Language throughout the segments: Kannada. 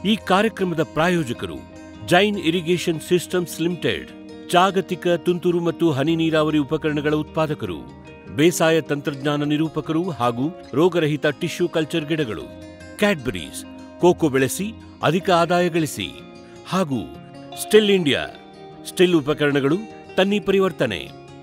ಈ ಕಾರ್ಯಕ್ರಮದ ಪ್ರಾಯೋಜಕರು ಜೈನ್ ಇರಿಗೇಷನ್ ಸಿಸ್ಟಮ್ಸ್ ಲಿಮಿಟೆಡ್ ಜಾಗತಿಕ ತುಂತುರು ಮತ್ತು ಹನಿ ನೀರಾವರಿ ಉಪಕರಣಗಳ ಉತ್ಪಾದಕರು ಬೇಸಾಯ ತಂತ್ರಜ್ಞಾನ ನಿರೂಪಕರು ಹಾಗೂ ರೋಗರಹಿತ ಟಿಶ್ಯೂ ಕಲ್ಚರ್ ಗಿಡಗಳು ಕ್ಯಾಡ್ಬರೀಸ್ ಕೋಕೋ ಬೆಳೆಸಿ ಅಧಿಕ ಆದಾಯ ಗಳಿಸಿ ಹಾಗೂ ಸ್ಟಿಲ್ ಇಂಡಿಯಾ ಸ್ಟಿಲ್ ಉಪಕರಣಗಳು ತನ್ನಿ ಪರಿವರ್ತನೆ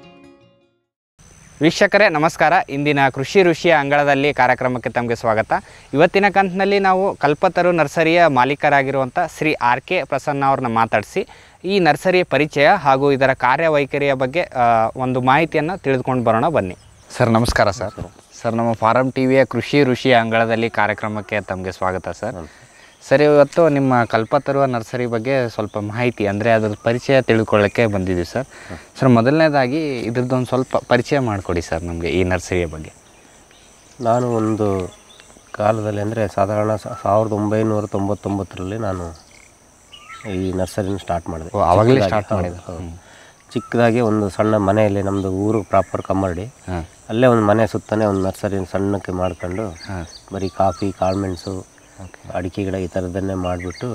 ವೀಕ್ಷಕರೇ ನಮಸ್ಕಾರ ಇಂದಿನ ಕೃಷಿ ಋಷಿಯ ಅಂಗಳದಲ್ಲಿ ಕಾರ್ಯಕ್ರಮಕ್ಕೆ ತಮಗೆ ಸ್ವಾಗತ ಇವತ್ತಿನ ಕಂತಿನಲ್ಲಿ ನಾವು ಕಲ್ಪತರು ನರ್ಸರಿಯ ಮಾಲೀಕರಾಗಿರುವಂಥ ಶ್ರೀ ಆರ್ ಕೆ ಪ್ರಸನ್ನ ಅವ್ರನ್ನ ಮಾತಾಡಿಸಿ ಈ ನರ್ಸರಿಯ ಪರಿಚಯ ಹಾಗೂ ಇದರ ಕಾರ್ಯವೈಖರಿಯ ಬಗ್ಗೆ ಆ, ಒಂದು ಮಾಹಿತಿಯನ್ನು ತಿಳಿದುಕೊಂಡು ಬರೋಣ ಬನ್ನಿ ಸರ್ ನಮಸ್ಕಾರ ಸರ್ ಸರ್ ನಮ್ಮ ಫಾರಂ ಟಿ ವಿಯ ಕೃಷಿ ಋಷಿಯ ಅಂಗಳದಲ್ಲಿ ಕಾರ್ಯಕ್ರಮಕ್ಕೆ ತಮಗೆ ಸ್ವಾಗತ ಸರ್ ಸರ್ ಇವತ್ತು ನಿಮ್ಮ ಕಲ್ಪತರುವ ನರ್ಸರಿ ಬಗ್ಗೆ ಸ್ವಲ್ಪ ಮಾಹಿತಿ ಅಂದರೆ ಅದ್ರ ಪರಿಚಯ ತಿಳ್ಕೊಳ್ಳೋಕ್ಕೆ ಬಂದಿದ್ದೀವಿ ಸರ್ ಸರ್ ಮೊದಲನೇದಾಗಿ ಇದ್ರದ್ದೊಂದು ಸ್ವಲ್ಪ ಪರಿಚಯ ಮಾಡಿಕೊಡಿ ಸರ್ ನಮಗೆ ಈ ನರ್ಸರಿಯ ಬಗ್ಗೆ ನಾನು ಒಂದು ಕಾಲದಲ್ಲಿ ಅಂದರೆ ಸಾಧಾರಣ ಸಾ- ಸಾವಿರದ ಒಂಬೈನೂರ ತೊಂಬತ್ತೊಂಬತ್ತರಲ್ಲಿ ನಾನು ಈ ನರ್ಸರಿನ ಸ್ಟಾರ್ಟ್ ಮಾಡಿದೆ ಓ, ಆವಾಗಲೇ ಚಿಕ್ಕದಾಗಿ, ಸ್ಟಾರ್ಟ್ ಹೌದು, ಮಾಡಿದ್ದು ಹೌದು. ಚಿಕ್ಕದಾಗಿ ಒಂದು ಸಣ್ಣ ಮನೆಯಲ್ಲಿ ನಮ್ಮದು ಊರು ಪ್ರಾಪರ್ ಕಮ್ಮರಡಿ ಹಾಂ ಅಲ್ಲೇ ಒಂದು ಮನೆ ಸುತ್ತನೇ ಒಂದು ನರ್ಸರಿ ಸಣ್ಣಕ್ಕೆ ಮಾಡ್ಕೊಂಡು ಹಾಂ ಬರೀ ಕಾಫಿ ಕಾಳುಮೆಣಸು ಅಡಿಕೆ ಗಿಡ ಈ ಥರದ್ದನ್ನೇ ಮಾಡಿಬಿಟ್ಟು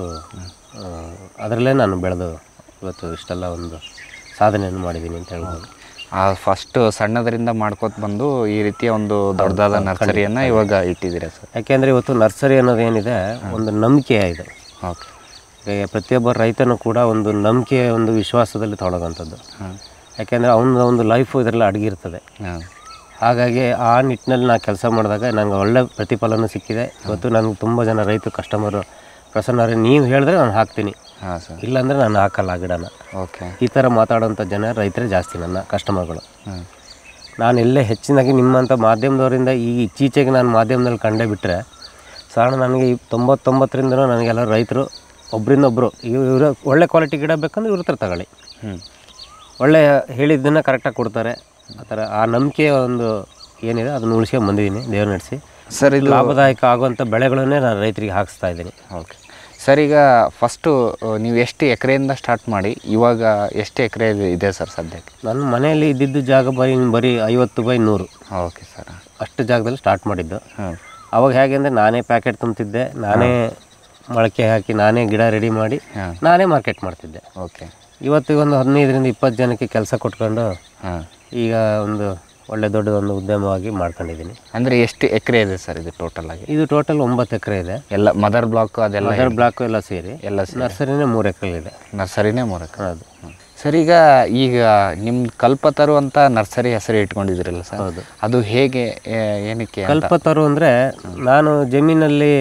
ಅದರಲ್ಲೇ ನಾನು ಬೆಳೆದು ಇವತ್ತು ಇಷ್ಟೆಲ್ಲ ಒಂದು ಸಾಧನೆಯನ್ನು ಮಾಡಿದ್ದೀನಿ ಅಂತ ಹೇಳ್ಬೋದು ಆ ಫಸ್ಟು ಸಣ್ಣದರಿಂದ ಮಾಡ್ಕೋತ ಬಂದು ಈ ರೀತಿಯ ಒಂದು ದೊಡ್ಡದಾದ ನರ್ಸರಿಯನ್ನು ಇವಾಗ ಇಟ್ಟಿದ್ದೀರಾ ಸರ್ ಯಾಕೆಂದರೆ ಇವತ್ತು ನರ್ಸರಿ ಅನ್ನೋದು ಏನಿದೆ ಒಂದು ನಂಬಿಕೆ ಇದೆ ಓಕೆ ಈಗ ಪ್ರತಿಯೊಬ್ಬ ರೈತನೂ ಕೂಡ ಒಂದು ನಂಬಿಕೆ ಒಂದು ವಿಶ್ವಾಸದಲ್ಲಿ ತೊಡಗೋಂಥದ್ದು ಹಾಂ ಯಾಕೆಂದರೆ ಅವನ ಒಂದು ಲೈಫು ಇದರಲ್ಲಿ ಅಡಗಿರ್ತದೆ ಹಾಂ ಹಾಗಾಗಿ ಆ ನಿಟ್ಟಿನಲ್ಲಿ ನಾನು ಕೆಲಸ ಮಾಡಿದಾಗ ನನಗೆ ಒಳ್ಳೆ ಪ್ರತಿಫಲನೂ ಸಿಕ್ಕಿದೆ ಇವತ್ತು ನನಗೆ ತುಂಬ ಜನ ರೈತರು ಕಸ್ಟಮರು ಪ್ರಸನ್ನರೇ ನೀವು ಹೇಳಿದ್ರೆ ನಾನು ಹಾಕ್ತೀನಿ ಹಾಂ ಸರ್ ಇಲ್ಲಾಂದರೆ ನಾನು ಹಾಕಲ್ಲ ಆ ಗಿಡನ ಓಕೆ ಈ ಥರ ಮಾತಾಡೋಂಥ ಜನ ರೈತರೇ ಜಾಸ್ತಿ ನನ್ನ ಕಸ್ಟಮರ್ಗಳು ಹಾಂ ನಾನು ಎಲ್ಲೇ ಹೆಚ್ಚಿನಾಗಿ ನಿಮ್ಮಂಥ ಮಾಧ್ಯಮದವರಿಂದ ಈ ಇತ್ತೀಚೆಗೆ ನಾನು ಮಾಧ್ಯಮದಲ್ಲಿ ಕಂಡೇ ಬಿಟ್ಟರೆ ಸಾಧಾರಣ ನನಗೆ ಈ ತೊಂಬತ್ತೊಂಬತ್ತರಿಂದನೂ ನನಗೆಲ್ಲ ರೈತರು ಒಬ್ಬರಿಂದ ಒಬ್ಬರು ಇವರು ಒಳ್ಳೆ ಕ್ವಾಲಿಟಿ ಗಿಡ ಬೇಕಂದ್ರೆ ಇವ್ರ ಹತ್ರ ತಗೊಳ್ಳಿ ಹ್ಞೂ ಒಳ್ಳೆ ಹೇಳಿದ್ದನ್ನು ಕರೆಕ್ಟಾಗಿ ಕೊಡ್ತಾರೆ ಆ ಥರ ಆ ನಂಬಿಕೆ ಒಂದು ಏನಿದೆ ಅದನ್ನು ಉಳಿಸ್ಕೊಂಡು ಬಂದಿದ್ದೀನಿ ದೇವ್ರು ನಡೆಸಿ ಸರ್ ಇದು ಲಾಭದಾಯಕ ಆಗುವಂಥ ಬೆಳೆಗಳನ್ನೇ ನಾನು ರೈತರಿಗೆ ಹಾಕಿಸ್ತಾ ಇದ್ದೀನಿ ಓಕೆ ಸರ್ ಈಗ ಫಸ್ಟು ನೀವು ಎಷ್ಟು ಎಕರೆಯಿಂದ ಸ್ಟಾರ್ಟ್ ಮಾಡಿ ಇವಾಗ ಎಷ್ಟು ಎಕರೆ ಇದೆ ಸರ್ ಸದ್ಯಕ್ಕೆ ನನ್ನ ಮನೆಯಲ್ಲಿ ಇದ್ದಿದ್ದು ಜಾಗ ಬರೀ ಬರೀ ಐವತ್ತು ಬೈ ನೂರು ಓಕೆ ಸರ್ ಅಷ್ಟು ಜಾಗದಲ್ಲಿ ಸ್ಟಾರ್ಟ್ ಮಾಡಿದ್ದು ಹಾಂ ಅವಾಗ ಹೇಗೆ ಅಂದರೆ ನಾನೇ ಪ್ಯಾಕೆಟ್ ತುಂಬ್ತಿದ್ದೆ ನಾನೇ ಮೊಳಕೆ ಹಾಕಿ ನಾನೇ ಗಿಡ ರೆಡಿ ಮಾಡಿ ಹಾಂ ನಾನೇ ಮಾರ್ಕೆಟ್ ಮಾಡ್ತಿದ್ದೆ ಓಕೆ ಇವತ್ತು ಒಂದು ಹದಿನೈದರಿಂದ ಇಪ್ಪತ್ತು ಜನಕ್ಕೆ ಕೆಲಸ ಕೊಟ್ಕೊಂಡು ಹಾಂ ಈಗ ಒಂದು ಒಳ್ಳೆ ದೊಡ್ಡದೊಂದು ಉದ್ಯಮವಾಗಿ ಮಾಡ್ಕೊಂಡಿದ್ದೀನಿ ಅಂದರೆ ಎಷ್ಟು ಎಕರೆ ಇದೆ ಸರ್ ಇದು ಟೋಟಲ್ ಆಗಿ ಇದು ಟೋಟಲ್ ಒಂಬತ್ತು ಎಕರೆ ಇದೆ ಎಲ್ಲ ಮದರ್ ಬ್ಲಾಕ್ ಅದೆಲ್ಲ ಅದರ ಬ್ಲಾಕು ಎಲ್ಲ ಸೇರಿ ಎಲ್ಲ ಸೇರಿ ನರ್ಸರಿನೇ ಮೂರು ಎಕರೆ ಇದೆ ನರ್ಸರಿನೇ ಮೂರು ಎಕರೆ ಹೌದು ಸರ್ ಈಗ ಈಗ ನಿಮ್ಮ ಕಲ್ಪತರು ಅಂತ ನರ್ಸರಿ ಹೆಸರು ಇಟ್ಕೊಂಡಿದ್ದೀರಲ್ಲ ಸರ್ ಹೌದು. ಅದು ಹೇಗೆ ಏ- ಏನಕ್ಕೆ ಅಂತ? ಕಲ್ಪತರು ಅಂದರೆ ನಾನು ಜಮೀನಲ್ಲಿ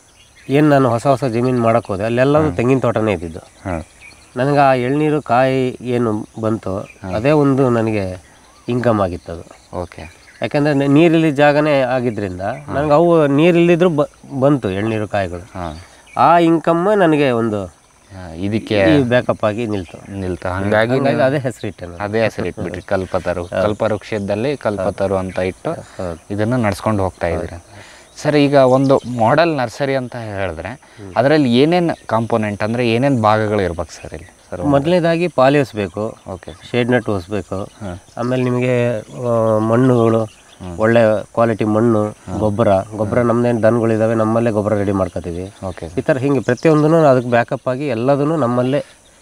ಏನು ನಾನು ಹೊಸ ಹೊಸ ಜಮೀನು ಮಾಡೋಕ್ಕೆ ಹೋದೆ ಅಲ್ಲೆಲ್ಲವೂ ತೆಂಗಿನ ತೋಟನೇ ಇದ್ದಿದ್ದು ಹಾಂ ನನಗೆ ಆ ಎಳ್ನೀರು ಕಾಯಿ ಏನು ಬಂತು ಅದೇ ಒಂದು ನನಗೆ ಇನ್ಕಮ್ ಆಗಿತ್ತು ಅದು ಓಕೆ ಯಾಕೆಂದರೆ ನೀರಿಲ್ಲಿ ಜಾಗನೇ ಆಗಿದ್ದರಿಂದ ನನಗೆ ಅವು ನೀರಿಲ್ಲಿದ್ರು ಬ ಬಂತು ಎಳ್ನೀರು ಕಾಯಿಗಳು ಹಾಂ ಆ ಇನ್ಕಮ್ ನನಗೆ ಒಂದು ಇದಕ್ಕೆ ಈ ಬ್ಯಾಕಪ್ ಆಗಿ ನಿಲ್ತು ನಿಲ್ತ ಹಂಗಾಗಿ ಹಾಗಾಗಿ ಅದೇ ಹೆಸರಿಟ್ಟೆ ನಾನು ಅದೇ ಹೆಸರು ಇಟ್ಬಿಟ್ರಿ ಕಲ್ಪತರು ಕಲ್ಪವೃಕ್ಷದಲ್ಲಿ ಕಲ್ಪತರು ಅಂತ ಇಟ್ಟು ಹೌದು. ಇದನ್ನು ನಡ್ಸ್ಕೊಂಡು ಹೋಗ್ತಾ ಇದ್ದೀರಾ ಸರ್ ಈಗ ಒಂದು ಮಾಡೆಲ್ ನರ್ಸರಿ ಅಂತ ಹೇಳಿದ್ರೆ ಅದರಲ್ಲಿ ಏನೇನು ಕಾಂಪೋನೆಂಟ್ ಅಂದರೆ ಏನೇನು ಭಾಗಗಳು ಇರ್ಬೇಕು ಸರ್ ಇಲ್ಲಿ ಸರ್ ಮೊದಲನೇದಾಗಿ ಪಾಲಿ ಹೊಸ್ಬೇಕು ಓಕೆ ಶೇಡ್ ನೆಟ್ ಹೊಸ್ಬೇಕು ಆಮೇಲೆ ನಿಮಗೆ ಆ, ಮಣ್ಣುಗಳು ಒಳ್ಳೆ ಕ್ವಾಲಿಟಿ ಮಣ್ಣು ಗೊಬ್ಬರ ಗೊಬ್ಬರ ನಮ್ಮದೇನು ದನಗಳಿದ್ದಾವೆ ನಮ್ಮಲ್ಲೇ ಗೊಬ್ಬರ ರೆಡಿ ಮಾಡ್ಕೋತೀವಿ ಓಕೆ ಈ ಥರ ಹಿಂಗೆ ಪ್ರತಿಯೊಂದೂ ಅದಕ್ಕೆ ಬ್ಯಾಕಪ್ ಆಗಿ ಎಲ್ಲದನ್ನು ನಮ್ಮಲ್ಲೇ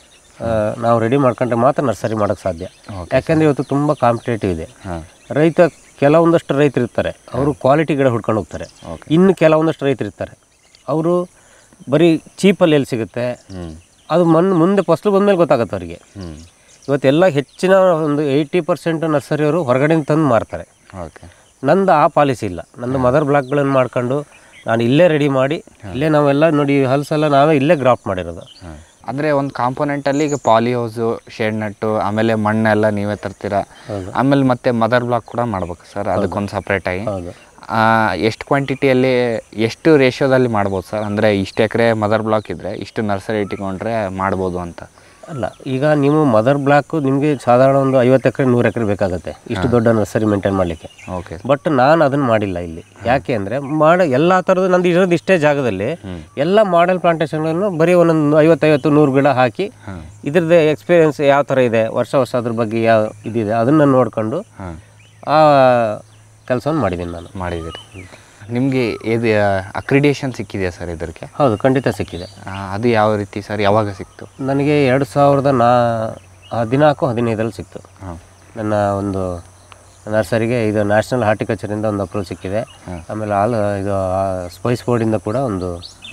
ಆ, ನಾವು ರೆಡಿ ಮಾಡ್ಕೊಂಡ್ರೆ ಮಾತ್ರ ನರ್ಸರಿ ಮಾಡೋಕ್ಕೆ ಸಾಧ್ಯ ಯಾಕೆಂದರೆ ಇವತ್ತು ತುಂಬ ಕಾಂಪಿಟೇಟಿವ್ ಇದೆ ಹಾಂ ರೈತ ಕೆಲವೊಂದಷ್ಟು ರೈತರು ಇರ್ತಾರೆ ಅವರು ಕ್ವಾಲಿಟಿ ಗಿಡ ಹುಡ್ಕೊಂಡು ಹೋಗ್ತಾರೆ Okay. ಇನ್ನು ಕೆಲವೊಂದಷ್ಟು ರೈತರು ಇರ್ತಾರೆ ಅವರು ಬರೀ ಚೀಪಲ್ಲಿ ಎಲ್ಲಿ ಸಿಗುತ್ತೆ ಹ್ಞೂ ಅದು ಮಣ್ಣು ಮುಂದೆ ಫಸ್ಲು ಬಂದಮೇಲೆ ಗೊತ್ತಾಗುತ್ತೆ ಅವರಿಗೆ ಹ್ಞೂ ಇವತ್ತೆಲ್ಲ ಹೆಚ್ಚಿನ ಒಂದು ಏಯ್ಟಿ ಪರ್ಸೆಂಟ್ ನರ್ಸರಿಯವರು ಹೊರಗಡೆಯಿಂದ ತಂದು ಮಾರ್ತಾರೆ ಓಕೆ ನಂದು ಆ ಪಾಲಿಸಿ ಇಲ್ಲ ನಂದು ಮದರ್ ಬ್ಲಾಕ್ಗಳನ್ನು ಮಾಡ್ಕೊಂಡು ನಾನು ಇಲ್ಲೇ ರೆಡಿ ಮಾಡಿ ಇಲ್ಲೇ ನಾವೆಲ್ಲ ನೋಡಿ ಹಲ್ಸೆಲ್ಲ ನಾವೇ ಇಲ್ಲೇ ಗ್ರಾಫ್ಟ್ ಮಾಡಿರೋದು ಹಾಂ ಅಂದರೆ ಒಂದು ಕಾಂಪೋನೆಂಟಲ್ಲಿ ಈಗ ಪಾಲಿ ಹೌಸು ಶೇಡ್ ನಟ್ಟು ಆಮೇಲೆ ಮಣ್ಣೆಲ್ಲ ನೀವೇ ತರ್ತೀರಾ ಆಮೇಲೆ ಮತ್ತೆ ಮದರ್ ಬ್ಲಾಕ್ ಕೂಡ ಮಾಡ್ಬೇಕು ಸರ್ ಅದಕ್ಕೊಂದು ಸಪ್ರೇಟಾಗಿ ಹೌದು ಎಷ್ಟು ಕ್ವಾಂಟಿಟಿಯಲ್ಲಿ ಎಷ್ಟು ರೇಷಿಯೋದಲ್ಲಿ ಮಾಡ್ಬೋದು ಸರ್ ಅಂದರೆ ಇಷ್ಟು ಎಕರೆ ಮದರ್ ಬ್ಲಾಕ್ ಇದ್ದರೆ ಇಷ್ಟು ನರ್ಸರಿ ಇಟ್ಕೊಂಡ್ರೆ ಮಾಡ್ಬೋದು ಅಂತ ಅಲ್ಲ ಈಗ ನೀವು ಮದರ್ ಬ್ಲಾಕು ನಿಮಗೆ ಸಾಧಾರಣ ಒಂದು ಐವತ್ತು ಎಕರೆ ನೂರು ಎಕರೆ ಬೇಕಾಗುತ್ತೆ ಇಷ್ಟು ದೊಡ್ಡ ನರ್ಸರಿ ಮೇಂಟೈನ್ ಮಾಡಲಿಕ್ಕೆ ಓಕೆ ಬಟ್ ನಾನು ಅದನ್ನು ಮಾಡಿಲ್ಲ ಇಲ್ಲಿ ಯಾಕೆ ಅಂದರೆ ಮಾಡ ಎಲ್ಲ ಥರದ್ದು ನಂದು ಇರೋದು ಇಷ್ಟೇ ಜಾಗದಲ್ಲಿ ಎಲ್ಲ ಮಾಡೆಲ್ ಪ್ಲಾಂಟೇಶನ್ಗಳನ್ನು ಬರೀ ಒಂದೊಂದು ಐವತ್ತೈವತ್ತು ನೂರು ಗಿಡ ಹಾಕಿ ಇದ್ರದ್ದು ಎಕ್ಸ್ಪೀರಿಯನ್ಸ್ ಯಾವ ಥರ ಇದೆ ವರ್ಷ ವರ್ಷ ಅದ್ರ ಬಗ್ಗೆ ಯಾವ ಇದಿದೆ ಅದನ್ನು ನೋಡ್ಕೊಂಡು ಹಾಂ ಆ ಕೆಲಸವನ್ನು ಮಾಡಿದ್ದೀನಿ ನಾನು ಮಾಡಿದ್ದೀರಿ ನಿಮಗೆ ಇದು ಅಕ್ರಿಡೇಷನ್ ಸಿಕ್ಕಿದೆಯಾ ಸರ್ ಇದಕ್ಕೆ ಹೌದು ಖಂಡಿತ ಸಿಕ್ಕಿದೆ ಆ, ಅದು ಯಾವ ರೀತಿ ಸರ್ ಯಾವಾಗ ಸಿಕ್ತು ನನಗೆ ಎರಡು ಸಾವಿರದ ನಾ ಹದಿನಾಲ್ಕು ಹದಿನೈದರಲ್ಲಿ ಸಿಕ್ತು ಹಾಂ ನನ್ನ ಒಂದು ನರ್ಸರಿಗೆ ಇದು ನ್ಯಾಷನಲ್ ಹಾರ್ಟಿಕಲ್ಚರಿಂದ ಒಂದು ಅಪ್ರೂವಲ್ ಸಿಕ್ಕಿದೆ ಆಮೇಲೆ ಆಲ್ ಇದು ಸ್ಪೈಸ್ ಬೋರ್ಡಿಂದ ಕೂಡ ಒಂದು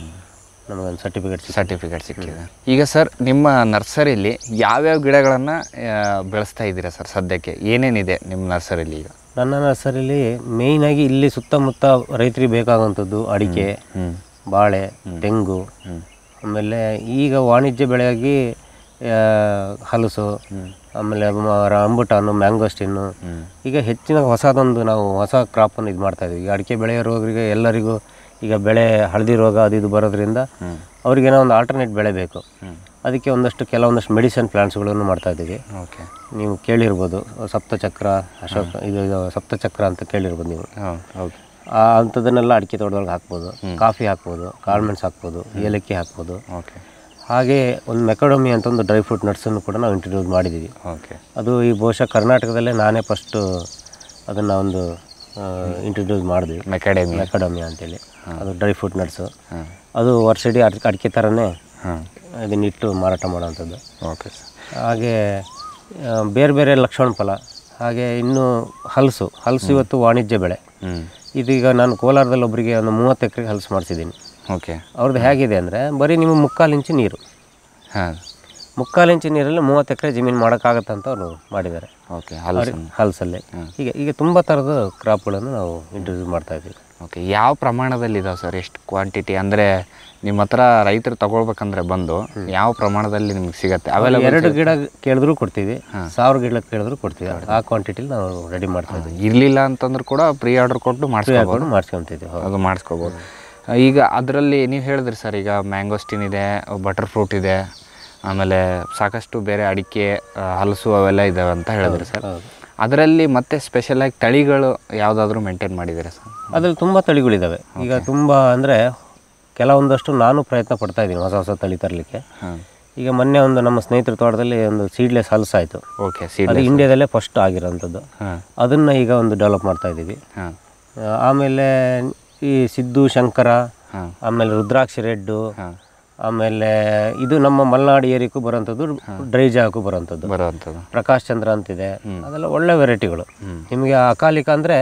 ನಮಗೊಂದು ಸರ್ಟಿಫಿಕೇಟ್ ಸಿಕ್ಕಿದೆ ಸರ್ಟಿಫಿಕೇಟ್ ಸಿಕ್ಕಿದೆ ಈಗ ಸರ್ ನಿಮ್ಮ ನರ್ಸರಿಲಿ ಯಾವ್ಯಾವ ಗಿಡಗಳನ್ನು ಬೆಳೆಸ್ತಾ ಇದ್ದೀರಾ ಸರ್ ಸದ್ಯಕ್ಕೆ ಏನೇನಿದೆ ನಿಮ್ಮ ನರ್ಸರಿಲಿ ಈಗ ನನ್ನ ನರ್ಸರಿಲಿ ಮೇಯ್ನಾಗಿ ಇಲ್ಲಿ ಸುತ್ತಮುತ್ತ ರೈತರಿಗೆ ಬೇಕಾಗುವಂಥದ್ದು ಅಡಿಕೆ ಹ್ಞೂ ಬಾಳೆ ತೆಂಗು ಆಮೇಲೆ ಈಗ ವಾಣಿಜ್ಯ ಬೆಳೆಯಾಗಿ ಆ, ಹಲಸು ಆಮೇಲೆ ಮ- ರಂಬುಟಾನು ಮ್ಯಾಂಗೋಸ್ಟಿನ್ನು ಈಗ ಹೆಚ್ಚಿನ ಹೊಸದೊಂದು ನಾವು ಹೊಸ ಕ್ರಾಪನ್ನು ಇದು ಮಾಡ್ತಾ ಇದೀವಿ ಈಗ ಅಡಿಕೆ ಬೆಳೆಯೋರಿಗೆ ಎಲ್ಲರಿಗೂ ಈಗ ಬೆಳೆ ಹಳದಿ ರೋಗ ಅದು ಇದು ಬರೋದ್ರಿಂದ ಅವ್ರಿಗೇನೋ ಒಂದು ಆಲ್ಟರ್ನೇಟ್ ಬೆಳೆ ಬೇಕು ಅದಕ್ಕೆ ಒಂದಷ್ಟು ಕೆಲವೊಂದಷ್ಟು ಮೆಡಿಸಿನ್ ಪ್ಲಾಂಟ್ಸ್ಗಳನ್ನು ಮಾಡ್ತಾ ಇದ್ದೀವಿ ಓಕೆ ನೀವು ಕೇಳಿರ್ಬೋದು ಸಪ್ತಚಕ್ರ ಅಶೋಕ ಇದು ಇದು ಸಪ್ತಚಕ್ರ ಅಂತ ಕೇಳಿರ್ಬೋದು ನೀವು ಹಾಂ ಹೌದು ಆ ಅಂಥದ್ದನ್ನೆಲ್ಲ ಅಡಿಕೆ ತೋಟದೊಳಗೆ ಹಾಕ್ಬೋದು ಕಾಫಿ ಹಾಕ್ಬೋದು ಕಾಳ್ಮೆಣ್ಸ್ ಹಾಕ್ಬೋದು ಏಲಕ್ಕಿ ಹಾಕ್ಬೋದು ಓಕೆ ಹಾಗೆ ಒಂದು ಮೆಕಡೋಮಿ ಅಂತ ಒಂದು ಡ್ರೈ ಫ್ರೂಟ್ ನಟ್ಸನ್ನು ಕೂಡ ನಾವು ಇಂಟ್ರೊಡ್ಯೂಸ್ ಮಾಡಿದ್ದೀವಿ ಓಕೆ ಅದು ಈ ಬಹುಶಃ ಕರ್ನಾಟಕದಲ್ಲೇ ನಾನೇ ಫಸ್ಟು ಅದನ್ನು ಒಂದು ಇಂಟ್ರೊಡ್ಯೂಸ್ ಮಾಡಿದ್ವಿ ಮೆಕಾಡೆಮಿ ಮೆಕಡೋಮಿ ಅಂತೇಳಿ ಅದು ಡ್ರೈ ಫ್ರೂಟ್ ನಟ್ಸು ಹಾಂ ಅದು ವರ್ಷಿಡೀ ಅಡ್ ಅಡಿಕೆ ಥರನೇ ಹಾಂ ಇದನ್ನಿಟ್ಟು ಮಾರಾಟ ಮಾಡೋವಂಥದ್ದು ಓಕೆ ಸರ್ ಹಾಗೆ ಆ, ಬೇರೆ ಬೇರೆ ಲಕ್ಷಣ ಫಲ ಹಾಗೆ ಇನ್ನು ಹಲಸು ಹಲಸು ಇವತ್ತು ವಾಣಿಜ್ಯ ಬೆಳೆ ಹ್ಞೂ ಇದೀಗ ನಾನು ಕೋಲಾರದಲ್ಲಿ ಒಬ್ಬರಿಗೆ ಒಂದು ಮೂವತ್ತು ಎಕರೆಗೆ ಹಲಸು ಮಾಡಿಸಿದ್ದೀನಿ ಓಕೆ ಅವ್ರದ್ದು ಹೇಗಿದೆ ಅಂದರೆ ಬರೀ ನೀವು ಮುಕ್ಕಾಲು ಇಂಚು ನೀರು ಹಾಂ ಮುಕ್ಕಾಲು ಇಂಚು ನೀರಲ್ಲಿ ಮೂವತ್ತು ಎಕರೆ ಜಮೀನು ಮಾಡೋಕ್ಕಾಗತ್ತೆ ಅಂತ ಅವರು ಮಾಡಿದ್ದಾರೆ ಓಕೆ ಹಲಸು ಹಲಸಲ್ಲಿ ಈಗ ಈಗ ತುಂಬ ಥರದ ಕ್ರಾಪ್ಗಳನ್ನು ನಾವು ಇಂಟ್ರೊಡ್ಯೂಸ್ ಮಾಡ್ತಾ ಇದ್ದೀವಿ ಓಕೆ ಯಾವ ಪ್ರಮಾಣದಲ್ಲಿ ಇದಾವೆ ಸರ್ ಎಷ್ಟು ಕ್ವಾಂಟಿಟಿ ಅಂದರೆ ನಿಮ್ಮ ಹತ್ರ ರೈತರು ತಗೊಳ್ಬೇಕಂದ್ರೆ ಬಂದು ಯಾವ ಪ್ರಮಾಣದಲ್ಲಿ ನಿಮ್ಗೆ ಸಿಗತ್ತೆ ಅವೆಲ್ಲ ಎರಡು ಗಿಡ ಕೇಳಿದ್ರು ಕೊಡ್ತೀವಿ ಸಾವಿರ ಗಿಡ ಕೇಳಿದ್ರು ಕೊಡ್ತೀವಿ ಆ ಕ್ವಾಂಟಿಟಿಲಿ ನಾವು ರೆಡಿ ಮಾಡ್ತಾ ಇದ್ದೀವಿ ಇರಲಿಲ್ಲ ಅಂತಂದ್ರೆ ಕೂಡ ಪ್ರೀ ಆರ್ಡರ್ ಕೊಟ್ಟು ಮಾಡಿಸ್ಕೋಬೋದು ಹಾಕೊಂಡು ಮಾಡಿಸ್ಕೊಂತಿದ್ದೀವಿ ಹೌದು ಅದು ಮಾಡಿಸ್ಕೋಬೋದು ಈಗ ಅದರಲ್ಲಿ ನೀವು ಹೇಳಿದ್ರಿ ಸರ್ ಈಗ ಮ್ಯಾಂಗೋಸ್ಟಿನ್ ಇದೆ ಬಟರ್ ಫ್ರೂಟ್ ಇದೆ ಆಮೇಲೆ ಸಾಕಷ್ಟು ಬೇರೆ ಅಡಿಕೆ ಆ, ಹಲಸು ಅವೆಲ್ಲ ಇದಾವೆ ಅಂತ ಹೇಳಿದ್ರಿ ಸರ್ ಅದರಲ್ಲಿ ಮತ್ತೆ ಸ್ಪೆಷಲಾಗಿ ತಳಿಗಳು ಯಾವುದಾದ್ರೂ ಮೇಂಟೈನ್ ಮಾಡಿದ್ದೀರಾ ಸರ್ ಅದ್ರಲ್ಲಿ ತುಂಬ ತಳಿಗಳಿದ್ದಾವೆ ಈಗ ತುಂಬ ಅಂದರೆ ಕೆಲವೊಂದಷ್ಟು ನಾನು ಪ್ರಯತ್ನ ಪಡ್ತಾ ಇದ್ದೀನಿ ಹೊಸ ಹೊಸ ತಳಿ ತರಲಿಕ್ಕೆ ಹಾಂ ಈಗ ಮೊನ್ನೆ ಒಂದು ನಮ್ಮ ಸ್ನೇಹಿತರ ತೋಟದಲ್ಲಿ ಒಂದು ಸೀಡ್ಲೆಸ್ ಹಲಸಾಯಿತು ಓಕೆ ಸೀಡ್ ಅದು ಇಂಡಿಯಾದಲ್ಲೇ ಫಸ್ಟ್ ಆಗಿರೋಂಥದ್ದು ಹಾಂ ಅದನ್ನು ಈಗ ಒಂದು ಡೆವಲಪ್ ಮಾಡ್ತಾ ಇದ್ದೀವಿ ಹಾಂ ಆ, ಆಮೇಲೆ ಈ ಸಿದ್ದು ಶಂಕರ ಹಾಂ ಆಮೇಲೆ ರುದ್ರಾಕ್ಷಿ ರೆಡ್ಡು ಹಾಂ ಆಮೇಲೆ ಇದು ನಮ್ಮ ಮಲೆನಾಡು ಏರಿಯಕ್ಕೂ ಬರೋಂಥದ್ದು ಡ್ರೈ ಜಾಗಕ್ಕೂ ಬರೋಂಥದ್ದು ಬರೋವಂಥದ್ದು ಪ್ರಕಾಶ್ ಚಂದ್ರ ಅಂತಿದೆ ಅದೆಲ್ಲ ಒಳ್ಳೆ ವೆರೈಟಿಗಳು ಹ್ಮ್. ನಿಮಗೆ ಅಕಾಲಿಕ ಅಂದರೆ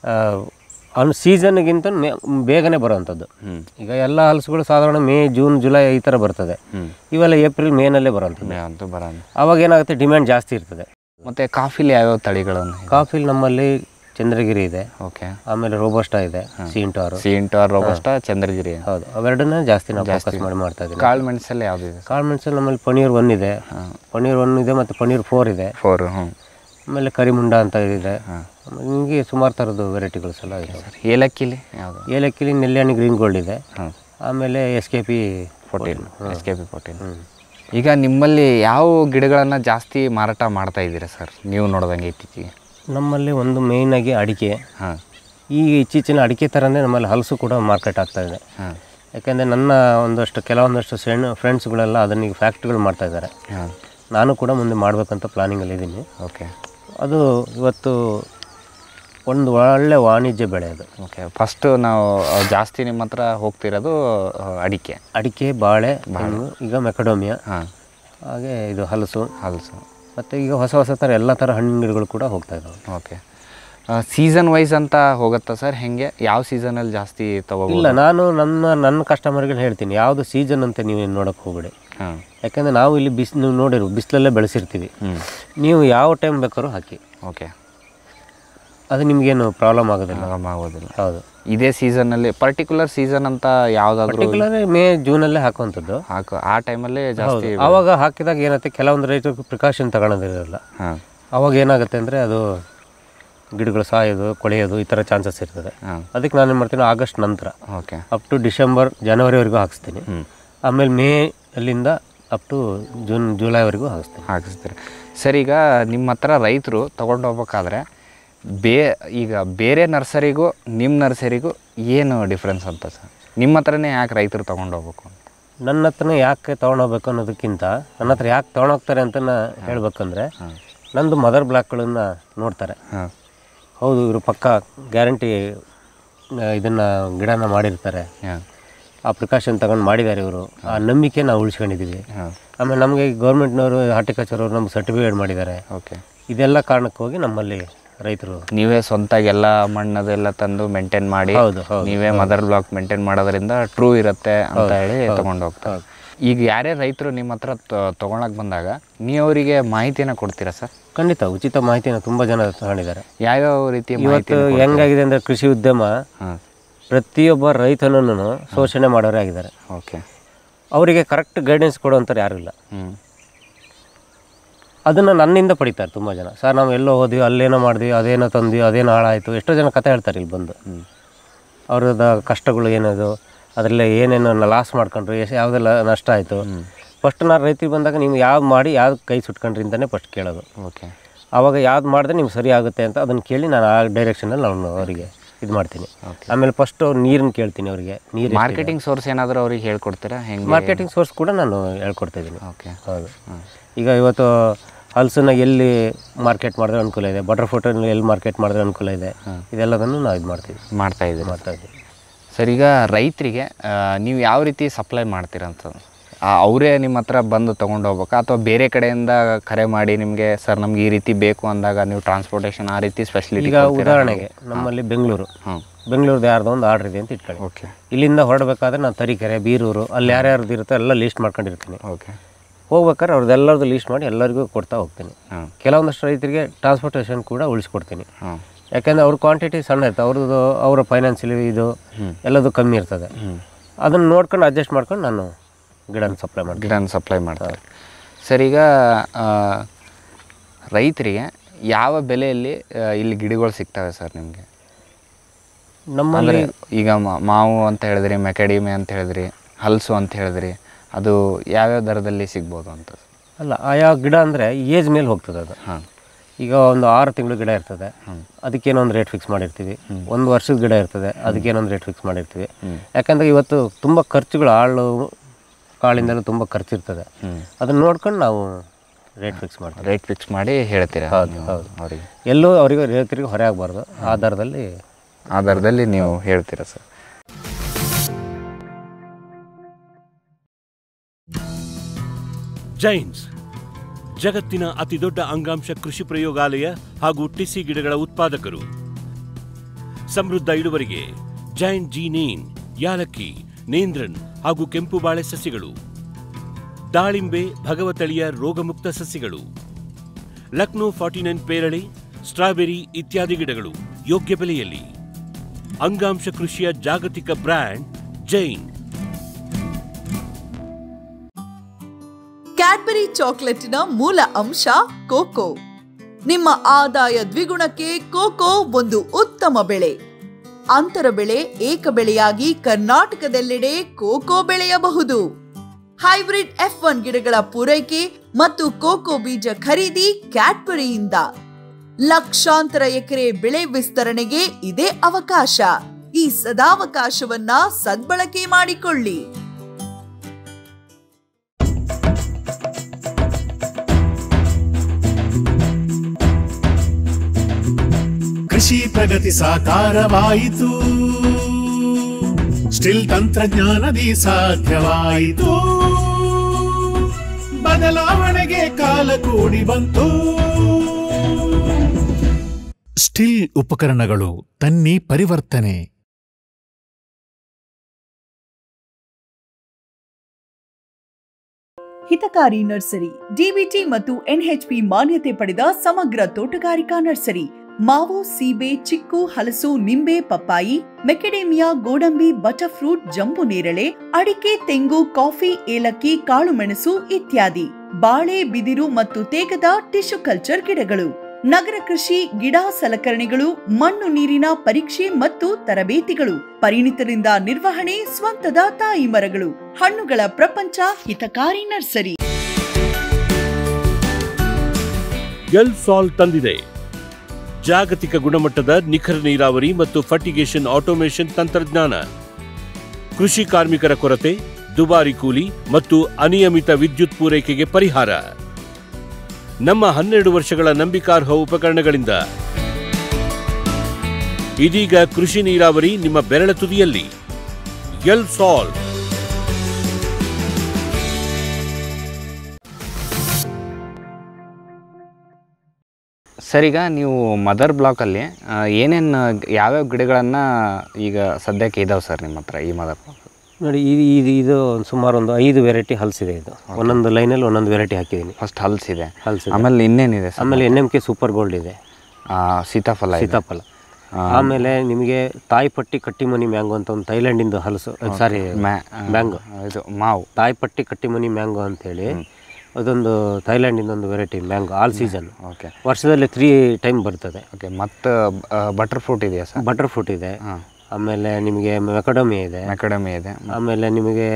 ಅನ್ ಸೀಸನ್ಗಿಂತ ಬೇಗನೆ ಬರೋವಂಥದ್ದು ಹ್ಞೂ ಈಗ ಎಲ್ಲ ಹಲಸುಗಳು ಸಾಧಾರಣ ಮೇ ಜೂನ್ ಜುಲೈ ಈ ಥರ ಬರ್ತದೆ ಹ್ಞೂ ಇವೆಲ್ಲ ಏಪ್ರಿಲ್ ಮೇನಲ್ಲೇ ಬರೋವಂಥದ್ದು ಅಂತೂ ಬರೋಣ ಆವಾಗ ಏನಾಗುತ್ತೆ ಡಿಮ್ಯಾಂಡ್ ಜಾಸ್ತಿ ಇರ್ತದೆ ಮತ್ತು ಕಾಫಿಲಿ ಯಾವ್ಯಾವ ತಳಿಗಳನ್ನು ಕಾಫಿಲ್ ನಮ್ಮಲ್ಲಿ ಚಂದ್ರಗಿರಿ ಇದೆ ಓಕೆ ಆಮೇಲೆ ರೋಬೋಸ್ಟಾ ಇದೆ ಸೀಂಟಾರು ಸಿಂಟಾರ್ ರೋಬಸ್ಟ ಚಂದ್ರಗಿರಿ ಹೌದು ಅವೆರಡನ್ನ ಜಾಸ್ತಿ ನಾವು ಫೋಕಸ್ ಮಾಡಿ ಮಾಡ್ತಾ ಇದ್ದೀವಿ ಕಾಳು ಮೆಣಸಲ್ಲಿ ಯಾವುದಿದೆ ಕಾಳು ಮೆಣಸಲ್ಲಿ ನಮ್ಮಲ್ಲಿ ಪನೀರ್ ಒನ್ ಇದೆ ಪನೀರ್ ಒನ್ ಇದೆ ಮತ್ತು ಪನೀರ್ ಫೋರ್ ಇದೆ ಫೋರ್ ಹ್ಞೂ ಆಮೇಲೆ ಕರಿಮುಂಡ ಅಂತ ಇದೆ ಹಾಂ ಆಮೇಲೆ ನಿಮಗೆ ಸುಮಾರು ಥರದ್ದು ವೆರೈಟಿಗಳ್ಸ್ ಎಲ್ಲ ಇದೆ ಸರ್ ಏಲಕ್ಕಿಲಿ ಯಾವುದು ಏಲಕ್ಕಿಲಿ ನೆಲ್ಯಾಣಿ ಗ್ರೀನ್ ಗೋಲ್ಡ್ ಇದೆ ಹಾಂ ಆಮೇಲೆ S K P fourteen S K P fourteen ಈಗ ನಿಮ್ಮಲ್ಲಿ ಯಾವ ಗಿಡಗಳನ್ನು ಜಾಸ್ತಿ ಮಾರಾಟ ಮಾಡ್ತಾ ಇದ್ದೀರಾ ಸರ್ ನೀವು ನೋಡ್ದಂಗೆ ಇತ್ತೀಚೆಗೆ ನಮ್ಮಲ್ಲಿ ಒಂದು ಮೇಯ್ನಾಗಿ ಅಡಿಕೆ ಹಾಂ ಈಗ ಇತ್ತೀಚಿನ ಅಡಿಕೆ ಥರನೇ ನಮ್ಮಲ್ಲಿ ಹಲಸು ಕೂಡ ಮಾರ್ಕೆಟ್ ಆಗ್ತಾ ಇದೆ ಹಾಂ ಯಾಕೆಂದರೆ ನನ್ನ ಒಂದಷ್ಟು ಕೆಲವೊಂದಷ್ಟು ಸಣ್ಣ ಫ್ರೆಂಡ್ಸ್ಗಳೆಲ್ಲ ಅದನ್ನ ಈಗ ಫ್ಯಾಕ್ಟ್ರಿಗಳು ಮಾಡ್ತಾ ಇದ್ದಾರೆ ಹಾಂ ನಾನು ಕೂಡ ಮುಂದೆ ಮಾಡಬೇಕಂತ ಪ್ಲಾನಿಂಗಲ್ಲಿ ಇದ್ದೀನಿ ಓಕೆ ಅದು ಇವತ್ತು ಒಂದು ಒಳ್ಳೆ ವಾಣಿಜ್ಯ ಬೆಳೆ ಅದು ಓಕೆ ಫಸ್ಟು ನಾವು ಅಹ್, ಜಾಸ್ತಿ ನಿಮ್ಮ ಹತ್ರ ಹೋಗ್ತಿರೋದು ಅಹ್, ಅಡಿಕೆ ಅಡಿಕೆ ಬಾಳೆ ತೆಂಗು ಈಗ ಮೆಕಡೋಮಿಯಾ ಹಾಂ ಹಾಗೆ ಇದು ಹಲಸು ಹಲಸು ಮತ್ತು ಈಗ ಹೊಸ ಹೊಸ ಥರ ಎಲ್ಲ ಥರ ಹಣ್ಣಿನ ಗಿಡಗಳು ಕೂಡ ಹೋಗ್ತಾ ಇದ್ದಾವೆ ಓಕೆ ಸೀಸನ್ ವೈಸ್ ಅಂತ ಹೋಗುತ್ತಾ ಸರ್ ಹೆಂಗೆ ಯಾವ ಸೀಸನಲ್ಲಿ ಜಾಸ್ತಿ ತಗೋಬೋದು ಇಲ್ಲ ನಾನು ನನ್ನ ನನ್ನ ಕಸ್ಟಮರ್ಗಳು ಹೇಳ್ತೀನಿ ಯಾವುದು ಸೀಸನ್ ಅಂತ ನೀವು ನೋಡೋಕೆ ಹೋಗ್ಬೇಡಿ ಹಾಂ ಯಾಕೆಂದರೆ ನಾವು ಇಲ್ಲಿ ಬಿಸ್ ನೀವು ನೋಡಿರು ಬಿಸಿಲಲ್ಲೇ ಬೆಳೆಸಿರ್ತೀವಿ ಹ್ಞೂ ನೀವು ಯಾವ ಟೈಮ್ ಬೇಕಾದ್ರೂ ಹಾಕಿ ಓಕೆ ಅದು ನಿಮಗೇನು ಪ್ರಾಬ್ಲಮ್ ಆಗೋದಿಲ್ಲ ಆಗೋದಿಲ್ಲ ಹೌದು ಇದೇ ಸೀಸನ್ನಲ್ಲಿ ಪರ್ಟಿಕ್ಯುಲರ್ ಸೀಸನ್ ಅಂತ ಯಾವುದಾದ್ರೂ ಪರ್ಟಿಕ್ಯುಲರ್ ಮೇ ಜೂನಲ್ಲೇ ಹಾಕುವಂಥದ್ದು ಹಾಕೋ ಆ ಟೈಮಲ್ಲೇ ಜಾಸ್ತಿ ಆವಾಗ ಹಾಕಿದಾಗ ಏನಾಗುತ್ತೆ ಕೆಲವೊಂದು ರೈತರು ಪ್ರಿಕಾಷನ್ ತಗೊಳೋದಿರಲ್ಲ ಹಾಂ ಆವಾಗ ಏನಾಗುತ್ತೆ ಅಂದರೆ ಅದು ಗಿಡಗಳು ಸಾಯೋದು ಕೊಳೆಯೋದು ಈ ಥರ ಚಾನ್ಸಸ್ ಇರ್ತದೆ ಹಾಂ ಅದಕ್ಕೆ ನಾನು ಏನು ಮಾಡ್ತೀನಿ ಆಗಸ್ಟ್ ನಂತರ ಓಕೆ ಅಪ್ ಟು ಡಿಸೆಂಬರ್ ಜನವರಿವರೆಗೂ ಹಾಕಿಸ್ತೀನಿ ಹ್ಞೂ ಆಮೇಲೆ ಮೇ ಅಲ್ಲಿಂದ ಅಪ್ ಟು ಜೂನ್ ಜುಲೈವರೆಗೂ ಹಾಕಿಸ್ತೀನಿ ಹಾಕಿಸ್ತೀರಿ ಸರ್ ಈಗ ನಿಮ್ಮ ಹತ್ರ ರೈತರು ತೊಗೊಂಡು ಹೋಗ್ಬೇಕಾದ್ರೆ ಬೇ ಈಗ ಬೇರೆ ನರ್ಸರಿಗೂ ನಿಮ್ಮ ನರ್ಸರಿಗೂ ಏನು ಡಿಫ್ರೆನ್ಸ್ ಅಂತ ಸರ್ ನಿಮ್ಮ ಹತ್ರನೇ ಯಾಕೆ ರೈತರು ತೊಗೊಂಡು ಹೋಗ್ಬೇಕು ಅಂತ ನನ್ನ ಹತ್ರನೇ ಯಾಕೆ ತೊಗೊಂಡೋಗ್ಬೇಕು ಅನ್ನೋದಕ್ಕಿಂತ ನನ್ನ ಹತ್ರ ಯಾಕೆ ತೊಗೊಂಡೋಗ್ತಾರೆ ಅಂತ ಹೇಳ್ಬೇಕಂದ್ರೆ ನಂದು ಮದರ್ ಬ್ಲಾಕ್ಗಳನ್ನ ನೋಡ್ತಾರೆ ಹಾಂ ಹೌದು ಇವರು ಪಕ್ಕ ಗ್ಯಾರಂಟಿ ಇದನ್ನು ಗಿಡನ ಮಾಡಿರ್ತಾರೆ ಹಾಂ ಆ ಪ್ರಿಕಾಷನ್ ತಗೊಂಡು ಮಾಡಿದ್ದಾರೆ ಇವರು ಆ ನಂಬಿಕೆ ನಾವು ಉಳಿಸ್ಕೊಂಡಿದ್ದೀವಿ ಹಾಂ ಆಮೇಲೆ ನಮಗೆ ಗೌರ್ಮೆಂಟ್ನವರು ಹಾರ್ಟಿಕಲ್ಚರ್ ಅವರು ನಮ್ಗೆ ಸರ್ಟಿಫಿಕೇಟ್ ಮಾಡಿದ್ದಾರೆ ಓಕೆ ಇದೆಲ್ಲ ಕಾರಣಕ್ಕೆ ಹೋಗಿ ನಮ್ಮಲ್ಲಿ ರೈತರು ನೀವೇ ಸ್ವಂತಾಗಿ ಎಲ್ಲ ಮಣ್ಣದೆಲ್ಲ ತಂದು ಮೇಂಟೈನ್ ಮಾಡಿ ಹೌದು ಹೌದು ನೀವೇ ಮದರ್ ಬ್ಲಾಕ್ ಮೇಂಟೈನ್ ಮಾಡೋದ್ರಿಂದ ಟ್ರೂ ಇರುತ್ತೆ ಅಂತ ಹೇಳಿ ತಗೊಂಡು ಹೋಗ್ತಾರೆ ಈಗ ಯಾರೇ ರೈತರು ನಿಮ್ಮ ಹತ್ರ ತೊಗೊಳಕ್ ಬಂದಾಗ ನೀವು ಅವರಿಗೆ ಮಾಹಿತಿನ ಕೊಡ್ತೀರಾ ಸರ್ ಖಂಡಿತ ಉಚಿತ ಮಾಹಿತಿನ ತುಂಬ ಜನ ತಗೊಂಡಿದ್ದಾರೆ ಯಾವ್ಯಾವ ರೀತಿಯ ಮಾಹಿತಿ ಇವತ್ತು ಹೆಂಗಾಗಿದೆ ಅಂದರೆ ಕೃಷಿ ಉದ್ಯಮ ಹಾಂ ಪ್ರತಿಯೊಬ್ಬ ರೈತನನ್ನು ಶೋಷಣೆ ಮಾಡೋರೇ ಆಗಿದ್ದಾರೆ ಓಕೆ ಅವರಿಗೆ ಕರೆಕ್ಟ್ ಗೈಡೆನ್ಸ್ ಕೊಡುವಂಥವ್ರು ಯಾರೂ ಇಲ್ಲ ಹ್ಞೂ ಅದನ್ನು ನನ್ನಿಂದ ಪಡಿತಾರೆ ತುಂಬ ಜನ ಸರ್ ನಾವು ಎಲ್ಲೋ ಹೋದ್ವಿ ಅಲ್ಲೇನೋ ಮಾಡಿದ್ವಿ ಅದೇನೋ ತಂದ್ವಿ ಅದೇನೋ ಹಾಳಾಯಿತು ಎಷ್ಟೋ ಜನ ಕತೆ ಹೇಳ್ತಾರೆ ಇಲ್ಲಿ ಬಂದು ಅವ್ರದ ಕಷ್ಟಗಳು ಏನದು ಅದರಲ್ಲಿ ಏನೇನು ಲಾಸ್ ಮಾಡ್ಕೊಂಡ್ರು ಎಷ್ಟು ಯಾವುದೆಲ್ಲ ನಷ್ಟ ಆಯಿತು ಫಸ್ಟ್ ನಾನು ರೈತರಿಗೆ ಬಂದಾಗ ನೀವು ಯಾವ್ದು ಮಾಡಿ ಯಾವ್ದು ಕೈ ಸುಟ್ಕೊಂಡ್ರಿ ಅಂತಲೇ ಫಸ್ಟ್ ಕೇಳೋದು ಓಕೆ ಆವಾಗ ಯಾವ್ದು ಮಾಡಿದ್ರೆ ನಿಮ್ಗೆ ಸರಿ ಆಗುತ್ತೆ ಅಂತ ಅದನ್ನು ಕೇಳಿ ನಾನು ಆ ಡೈರೆಕ್ಷನಲ್ಲಿ ನಾನು ಅವರಿಗೆ ಇದು ಮಾಡ್ತೀನಿ ಆಮೇಲೆ ಫಸ್ಟ್ ನೀರನ್ನ ಕೇಳ್ತೀನಿ ಅವರಿಗೆ ನೀರು ಮಾರ್ಕೆಟಿಂಗ್ ಸೋರ್ಸ್ ಏನಾದರೂ ಅವ್ರಿಗೆ ಹೇಳ್ಕೊಡ್ತೀರಾ ಹೆಂಗೆ ಮಾರ್ಕೆಟಿಂಗ್ ಸೋರ್ಸ್ ಕೂಡ ನಾನು ಹೇಳ್ಕೊಡ್ತಾ ಇದ್ದೀನಿ ಓಕೆ ಹೌದು ಈಗ ಇವತ್ತು ಹಲ್ಸನ್ನ ಎಲ್ಲಿ ಮಾರ್ಕೆಟ್ ಮಾಡಿದ್ರೆ ಅನುಕೂಲ ಇದೆ ಬಟರ್ ಫ್ರೂಟನ್ನು ಎಲ್ಲಿ ಮಾರ್ಕೆಟ್ ಮಾಡಿದ್ರೆ ಅನುಕೂಲ ಇದೆ ಇದೆಲ್ಲದನ್ನು ನಾವು ಇದು ಮಾಡ್ತೀವಿ ಮಾಡ್ತಾ ಇದ್ದೀರಾ ಮಾಡ್ತಾ ಇದ್ದೀವಿ ಸರ್ ಈಗ ರೈತರಿಗೆ ಆ, ನೀವು ಯಾವ ರೀತಿ ಸಪ್ಲೈ ಮಾಡ್ತೀರಾ ಅಂತ ಅವರೇ ನಿಮ್ಮ ಹತ್ರ ಬಂದು ತೊಗೊಂಡು ಹೋಗ್ಬೇಕಾ ಅಥವಾ ಬೇರೆ ಕಡೆಯಿಂದ ಕರೆ ಮಾಡಿ ನಿಮಗೆ ಸರ್ ನಮ್ಗೆ ಈ ರೀತಿ ಬೇಕು ಅಂದಾಗ ನೀವು ಟ್ರಾನ್ಸ್ಪೋರ್ಟೇಷನ್ ಆ ರೀತಿ ಸ್ಪೆಷಲಿಟಿ ಈಗ ಉದಾಹರಣೆಗೆ ನಮ್ಮಲ್ಲಿ ಬೆಂಗಳೂರು ಹಾಂ ಬೆಂಗಳೂರ್ದು ಯಾರ್ದೋ ಒಂದು ಆರ್ಡ್ರ್ ಇದೆ ಅಂತ ಇಟ್ಕೊಳ್ಳಿ ಓಕೆ ಇಲ್ಲಿಂದ ಹೊರಡಬೇಕಾದ್ರೆ ನಾನು ತರೀಕೆರೆ ಬೀರೂರು ಅಲ್ಲಿ ಯಾರ್ಯಾರ್ದು ಇರುತ್ತೋ ಎಲ್ಲ ಲೀಸ್ಟ್ ಮಾಡ್ಕೊಂಡಿರ್ತೀನಿ ಓಕೆ ಹೋಗ್ಬೇಕಾದ್ರೆ ಅವ್ರದ್ದೆಲ್ಲರದ್ದು ಲೀಸ್ಟ್ ಮಾಡಿ ಎಲ್ಲರಿಗೂ ಕೊಡ್ತಾ ಹೋಗ್ತೀನಿ ಹಾಂ ಕೆಲವೊಂದಷ್ಟು ರೈತರಿಗೆ ಟ್ರಾನ್ಸ್ಪೋರ್ಟೇಷನ್ ಕೂಡ ಉಳಿಸ್ಕೊಡ್ತೀನಿ ಹಾಂ ಯಾಕೆಂದರೆ ಅವ್ರ ಕ್ವಾಂಟಿಟಿ ಸಣ್ಣ ಇರ್ತದೆ ಅವ್ರದ್ದು ಅವರ ಫೈನಾನ್ಷಿಯಲಿ ಇದು ಎಲ್ಲದು ಕಮ್ಮಿ ಇರ್ತದೆ ಅದನ್ನು ನೋಡ್ಕೊಂಡು ಅಡ್ಜಸ್ಟ್ ಮಾಡ್ಕೊಂಡು ನಾನು ಗಿಡನ ಸಪ್ಲೈ ಮಾಡ್ತೀನಿ ಗಿಡನ ಸಪ್ಲೈ ಮಾಡ್ತಾರೆ ಸರ್ ಈಗ ಆ, ರೈತರಿಗೆ ಯಾವ ಬೆಲೆಯಲ್ಲಿ ಆ, ಇಲ್ಲಿ ಗಿಡಗಳು ಸಿಗ್ತವೆ ಸರ್ ನಿಮಗೆ ನಮ್ಮಲ್ಲಿ ಈಗ ಮ- ಮಾವು ಅಂತ ಹೇಳಿದ್ರಿ ಮೆಕಡಿಮೆ ಅಂತ ಹೇಳಿದ್ರಿ ಹಲಸು ಅಂತ ಹೇಳಿದ್ರಿ ಅದು ಯಾವ್ಯಾವ ದರದಲ್ಲಿ ಸಿಗ್ಬೋದು ಅಂತ ಅಲ್ಲ ಆಯಾ ಗಿಡ ಅಂದರೆ ಏಜ್ ಮೇಲೆ ಹೋಗ್ತದೆ ಅದು ಹಾಂ ಈಗ ಒಂದು ಆರು ತಿಂಗಳು ಗಿಡ ಇರ್ತದೆ ಅದಕ್ಕೇನೋ ಒಂದು ರೇಟ್ ಫಿಕ್ಸ್ ಮಾಡಿರ್ತೀವಿ ಒಂದು ವರ್ಷದ ಗಿಡ ಇರ್ತದೆ ಅದಕ್ಕೇನೋ ಒಂದು ರೇಟ್ ಫಿಕ್ಸ್ ಮಾಡಿರ್ತೀವಿ ಯಾಕಂದರೆ ಇವತ್ತು ತುಂಬ ಖರ್ಚುಗಳು ಆಳು ಕಾಳಿಂದಲೂ ತುಂಬ ಖರ್ಚಿರ್ತದೆ ಅದನ್ನ ನೋಡ್ಕೊಂಡು ನಾವು ರೇಟ್ ಫಿಕ್ಸ್ ಮಾಡ್ತೀವಿ ರೇಟ್ ಫಿಕ್ಸ್ ಮಾಡಿ ಹೇಳ್ತೀರಾ ಹೌದು, ನೀವು ಹೌದು. ಅವರಿಗೆ ಎಲ್ಲೂ ಅವರಿಗೆ ರೈತರಿಗೆ ಹೊರೆ ಆಗಬಾರ್ದು ಆ ದರದಲ್ಲಿ ಆ ದರದಲ್ಲಿ ನೀವು ಹೇಳ್ತೀರಾ ಸರ್ ಜೈನ್ಸ್ ಜಗತ್ತಿನ ಅತಿದೊಡ್ಡ ಅಂಗಾಂಶ ಕೃಷಿ ಪ್ರಯೋಗಾಲಯ ಹಾಗೂ ಟಿಸಿ ಗಿಡಗಳ ಉತ್ಪಾದಕರು ಸಮೃದ್ಧ ಇಳುವರಿಗೆ ಜೈನ್ ಜಿ ನೇನ್ ಯಾಲಕ್ಕಿ ನೇಂದ್ರನ್ ಹಾಗೂ ಕೆಂಪು ಬಾಳೆ ಸಸ್ಯಗಳು ದಾಳಿಂಬೆ ಭಗವತಳಿಯ ರೋಗಮುಕ್ತ ಸಸ್ಯಗಳು ಲಕ್ನೋ ಫಾರ್ಟಿ ನೈನ್ ಪೇರಳೆ ಸ್ಟ್ರಾಬೆರಿ ಇತ್ಯಾದಿ ಗಿಡಗಳು ಯೋಗ್ಯ ಬೆಲೆಯಲ್ಲಿ ಅಂಗಾಂಶ ಕೃಷಿಯ ಜಾಗತಿಕ ಬ್ರ್ಯಾಂಡ್ ಜೈನ್ ಕ್ಯಾಡ್ಬರಿ ಚಾಕೊಲೇಟಿನ ಮೂಲ ಅಂಶ ಕೋಕೋ ನಿಮ್ಮ ಆದಾಯ ದ್ವಿಗುಣಕ್ಕೆ ಕೋಕೋ ಒಂದು ಉತ್ತಮ ಬೆಳೆ ಅಂತರ ಬೆಳೆ ಏಕ ಬೆಳೆಯಾಗಿ ಕರ್ನಾಟಕದೆಲ್ಲೆಡೆ ಕೋಕೋ ಬೆಳೆಯಬಹುದು ಹೈಬ್ರಿಡ್ ಎಫ್ ಒನ್ ಗಿಡಗಳ ಪೂರೈಕೆ ಮತ್ತು ಕೋಕೋ ಬೀಜ ಖರೀದಿ ಕ್ಯಾಡ್ಬರಿಯಿಂದ ಲಕ್ಷಾಂತರ ಎಕರೆ ಬೆಳೆ ವಿಸ್ತರಣೆಗೆ ಇದೇ ಅವಕಾಶ ಈ ಸದಾವಕಾಶವನ್ನ ಸದ್ಬಳಕೆ ಮಾಡಿಕೊಳ್ಳಿ ಕೃಷಿ ಪ್ರಗತಿ ಸಾಕಾರವಾಯಿತು ಸ್ಟಿಲ್ ತಂತ್ರಜ್ಞಾನದಿ ಸಾಧ್ಯವಾಯಿತು ಬದಲಾವಣೆಗೆ ಕಾಲ ಕೂಡಿ ಬಂತು ಸ್ಟಿಲ್ ಉಪಕರಣಗಳು ತನ್ನಿ ಪರಿವರ್ತನೆ ಹಿತಕಾರಿ ನರ್ಸರಿ ಡಿಬಿಟಿ ಮತ್ತು ಎನ್ಎಚ್ಪಿ ಮಾನ್ಯತೆ ಪಡೆದ ಸಮಗ್ರ ತೋಟಗಾರಿಕಾ ನರ್ಸರಿ ಮಾವು ಸೀಬೆ ಚಿಕ್ಕು ಹಲಸು ನಿಂಬೆ ಪಪ್ಪಾಯಿ ಮೆಕೆಡೇಮಿಯಾ ಗೋಡಂಬಿ ಬಟರ್ಫ್ರೂಟ್ ಜಂಬು ನೇರಳೆ ಅಡಿಕೆ ತೆಂಗು ಕಾಫಿ ಏಲಕ್ಕಿ ಕಾಳುಮೆಣಸು ಇತ್ಯಾದಿ ಬಾಳೆ ಬಿದಿರು ಮತ್ತು ತೇಗದ ಟಿಶ್ಯೂ ಕಲ್ಚರ್ ಗಿಡಗಳು ನಗರ ಕೃಷಿ ಗಿಡ ಸಲಕರಣೆಗಳು ಮಣ್ಣು ನೀರಿನ ಪರೀಕ್ಷೆ ಮತ್ತು ತರಬೇತಿಗಳು ಪರಿಣಿತರಿಂದ ನಿರ್ವಹಣೆ ಸ್ವಂತದ ತಾಯಿ ಮರಗಳು ಹಣ್ಣುಗಳ ಪ್ರಪಂಚ ಹಿತಕಾರಿ ನರ್ಸರಿ ಎಲ್ ಸಾಲ್ ತಂದಿದೆ ಜಾಗತಿಕ ಗುಣಮಟ್ಟದ ನಿಖರ ನೀರಾವರಿ ಮತ್ತು ಫರ್ಟಿಗೇಷನ್ ಆಟೋಮೇಷನ್ ತಂತ್ರಜ್ಞಾನ ಕೃಷಿ ಕಾರ್ಮಿಕರ ಕೊರತೆ ದುಬಾರಿ ಕೂಲಿ ಮತ್ತು ಅನಿಯಮಿತ ವಿದ್ಯುತ್ ಪೂರೈಕೆಗೆ ಪರಿಹಾರ ನಮ್ಮ ಹನ್ನೆರಡು ವರ್ಷಗಳ ನಂಬಿಕಾರ್ಹ ಉಪಕರಣಗಳಿಂದ ಇದೀಗ ಕೃಷಿ ನೀರಾವರಿ ನಿಮ್ಮ ಬೆರಳ ತುದಿಯಲ್ಲಿ ಎಲ್ ಸಾಲ್ ಸರ್ ಈಗ ನೀವು ಮದರ್ ಬ್ಲಾಕಲ್ಲಿ ಏನೇನು ಯಾವ್ಯಾವ ಗಿಡಗಳನ್ನು ಈಗ ಸದ್ಯಕ್ಕೆ ಇದಾವೆ ಸರ್ ನಿಮ್ಮ ಹತ್ರ ಈ ಮದರ್ ಬ್ಲಾಕ್ ನೋಡಿ ಇದು ಇದು ಇದು ಒಂದು ಸುಮಾರು ಒಂದು ಐದು ವೆರೈಟಿ ಹಲ್ಸಿದೆ ಇದು ಒಂದೊಂದು ಲೈನಲ್ಲಿ ಒಂದೊಂದು ವೆರೈಟಿ ಹಾಕಿದ್ದೀನಿ ಫಸ್ಟ್ ಹಲ್ಸಿದೆ ಹಲ್ಸಿದೆ. ಆಮೇಲೆ ಇನ್ನೇನಿದೆ ಸರ್ ಆಮೇಲೆ N M K super gold ಇದೆ ಆ, ಸೀತಾಫಲ ಇದೆ. ಸೀತಾಫಲ ಆಮೇಲೆ ನಿಮಗೆ ತಾಯಿಪಟ್ಟಿ ಕಟ್ಟಿಮನಿ ಮ್ಯಾಂಗೋ ಅಂತ ಒಂದು ಥೈಲ್ಯಾಂಡಿಂದ ಹಲಸು ಸಾರಿ ಮ್ಯಾ- ಆ, ಮ್ಯಾಂಗೋ ಇದು ಮಾವು ತಾಯಿಪಟ್ಟಿ ಕಟ್ಟಿಮನಿ ಮ್ಯಾಂಗೋ ಅಂತೇಳಿ ಅದೊಂದು ಥೈಲ್ಯಾಂಡಿಂದ ಒಂದು variety mango all season okay ವರ್ಷದಲ್ಲಿ ತ್ರೀ ಟೈಮ್ ಬರ್ತದೆ ಓಕೆ ಮತ್ತು ಬಟರ್ ಫ್ರೂಟ್ ಇದೆಯಾ ಸರ್ ಬಟರ್ ಫ್ರೂಟ್ ಇದೆ ಹಾಂ ಆಮೇಲೆ ನಿಮಗೆ ಮೆಕಡಮಿ ಇದೆ ಮೆಕಡಮಿ ಇದೆ ಆಮೇಲೆ ನಿಮಗೆ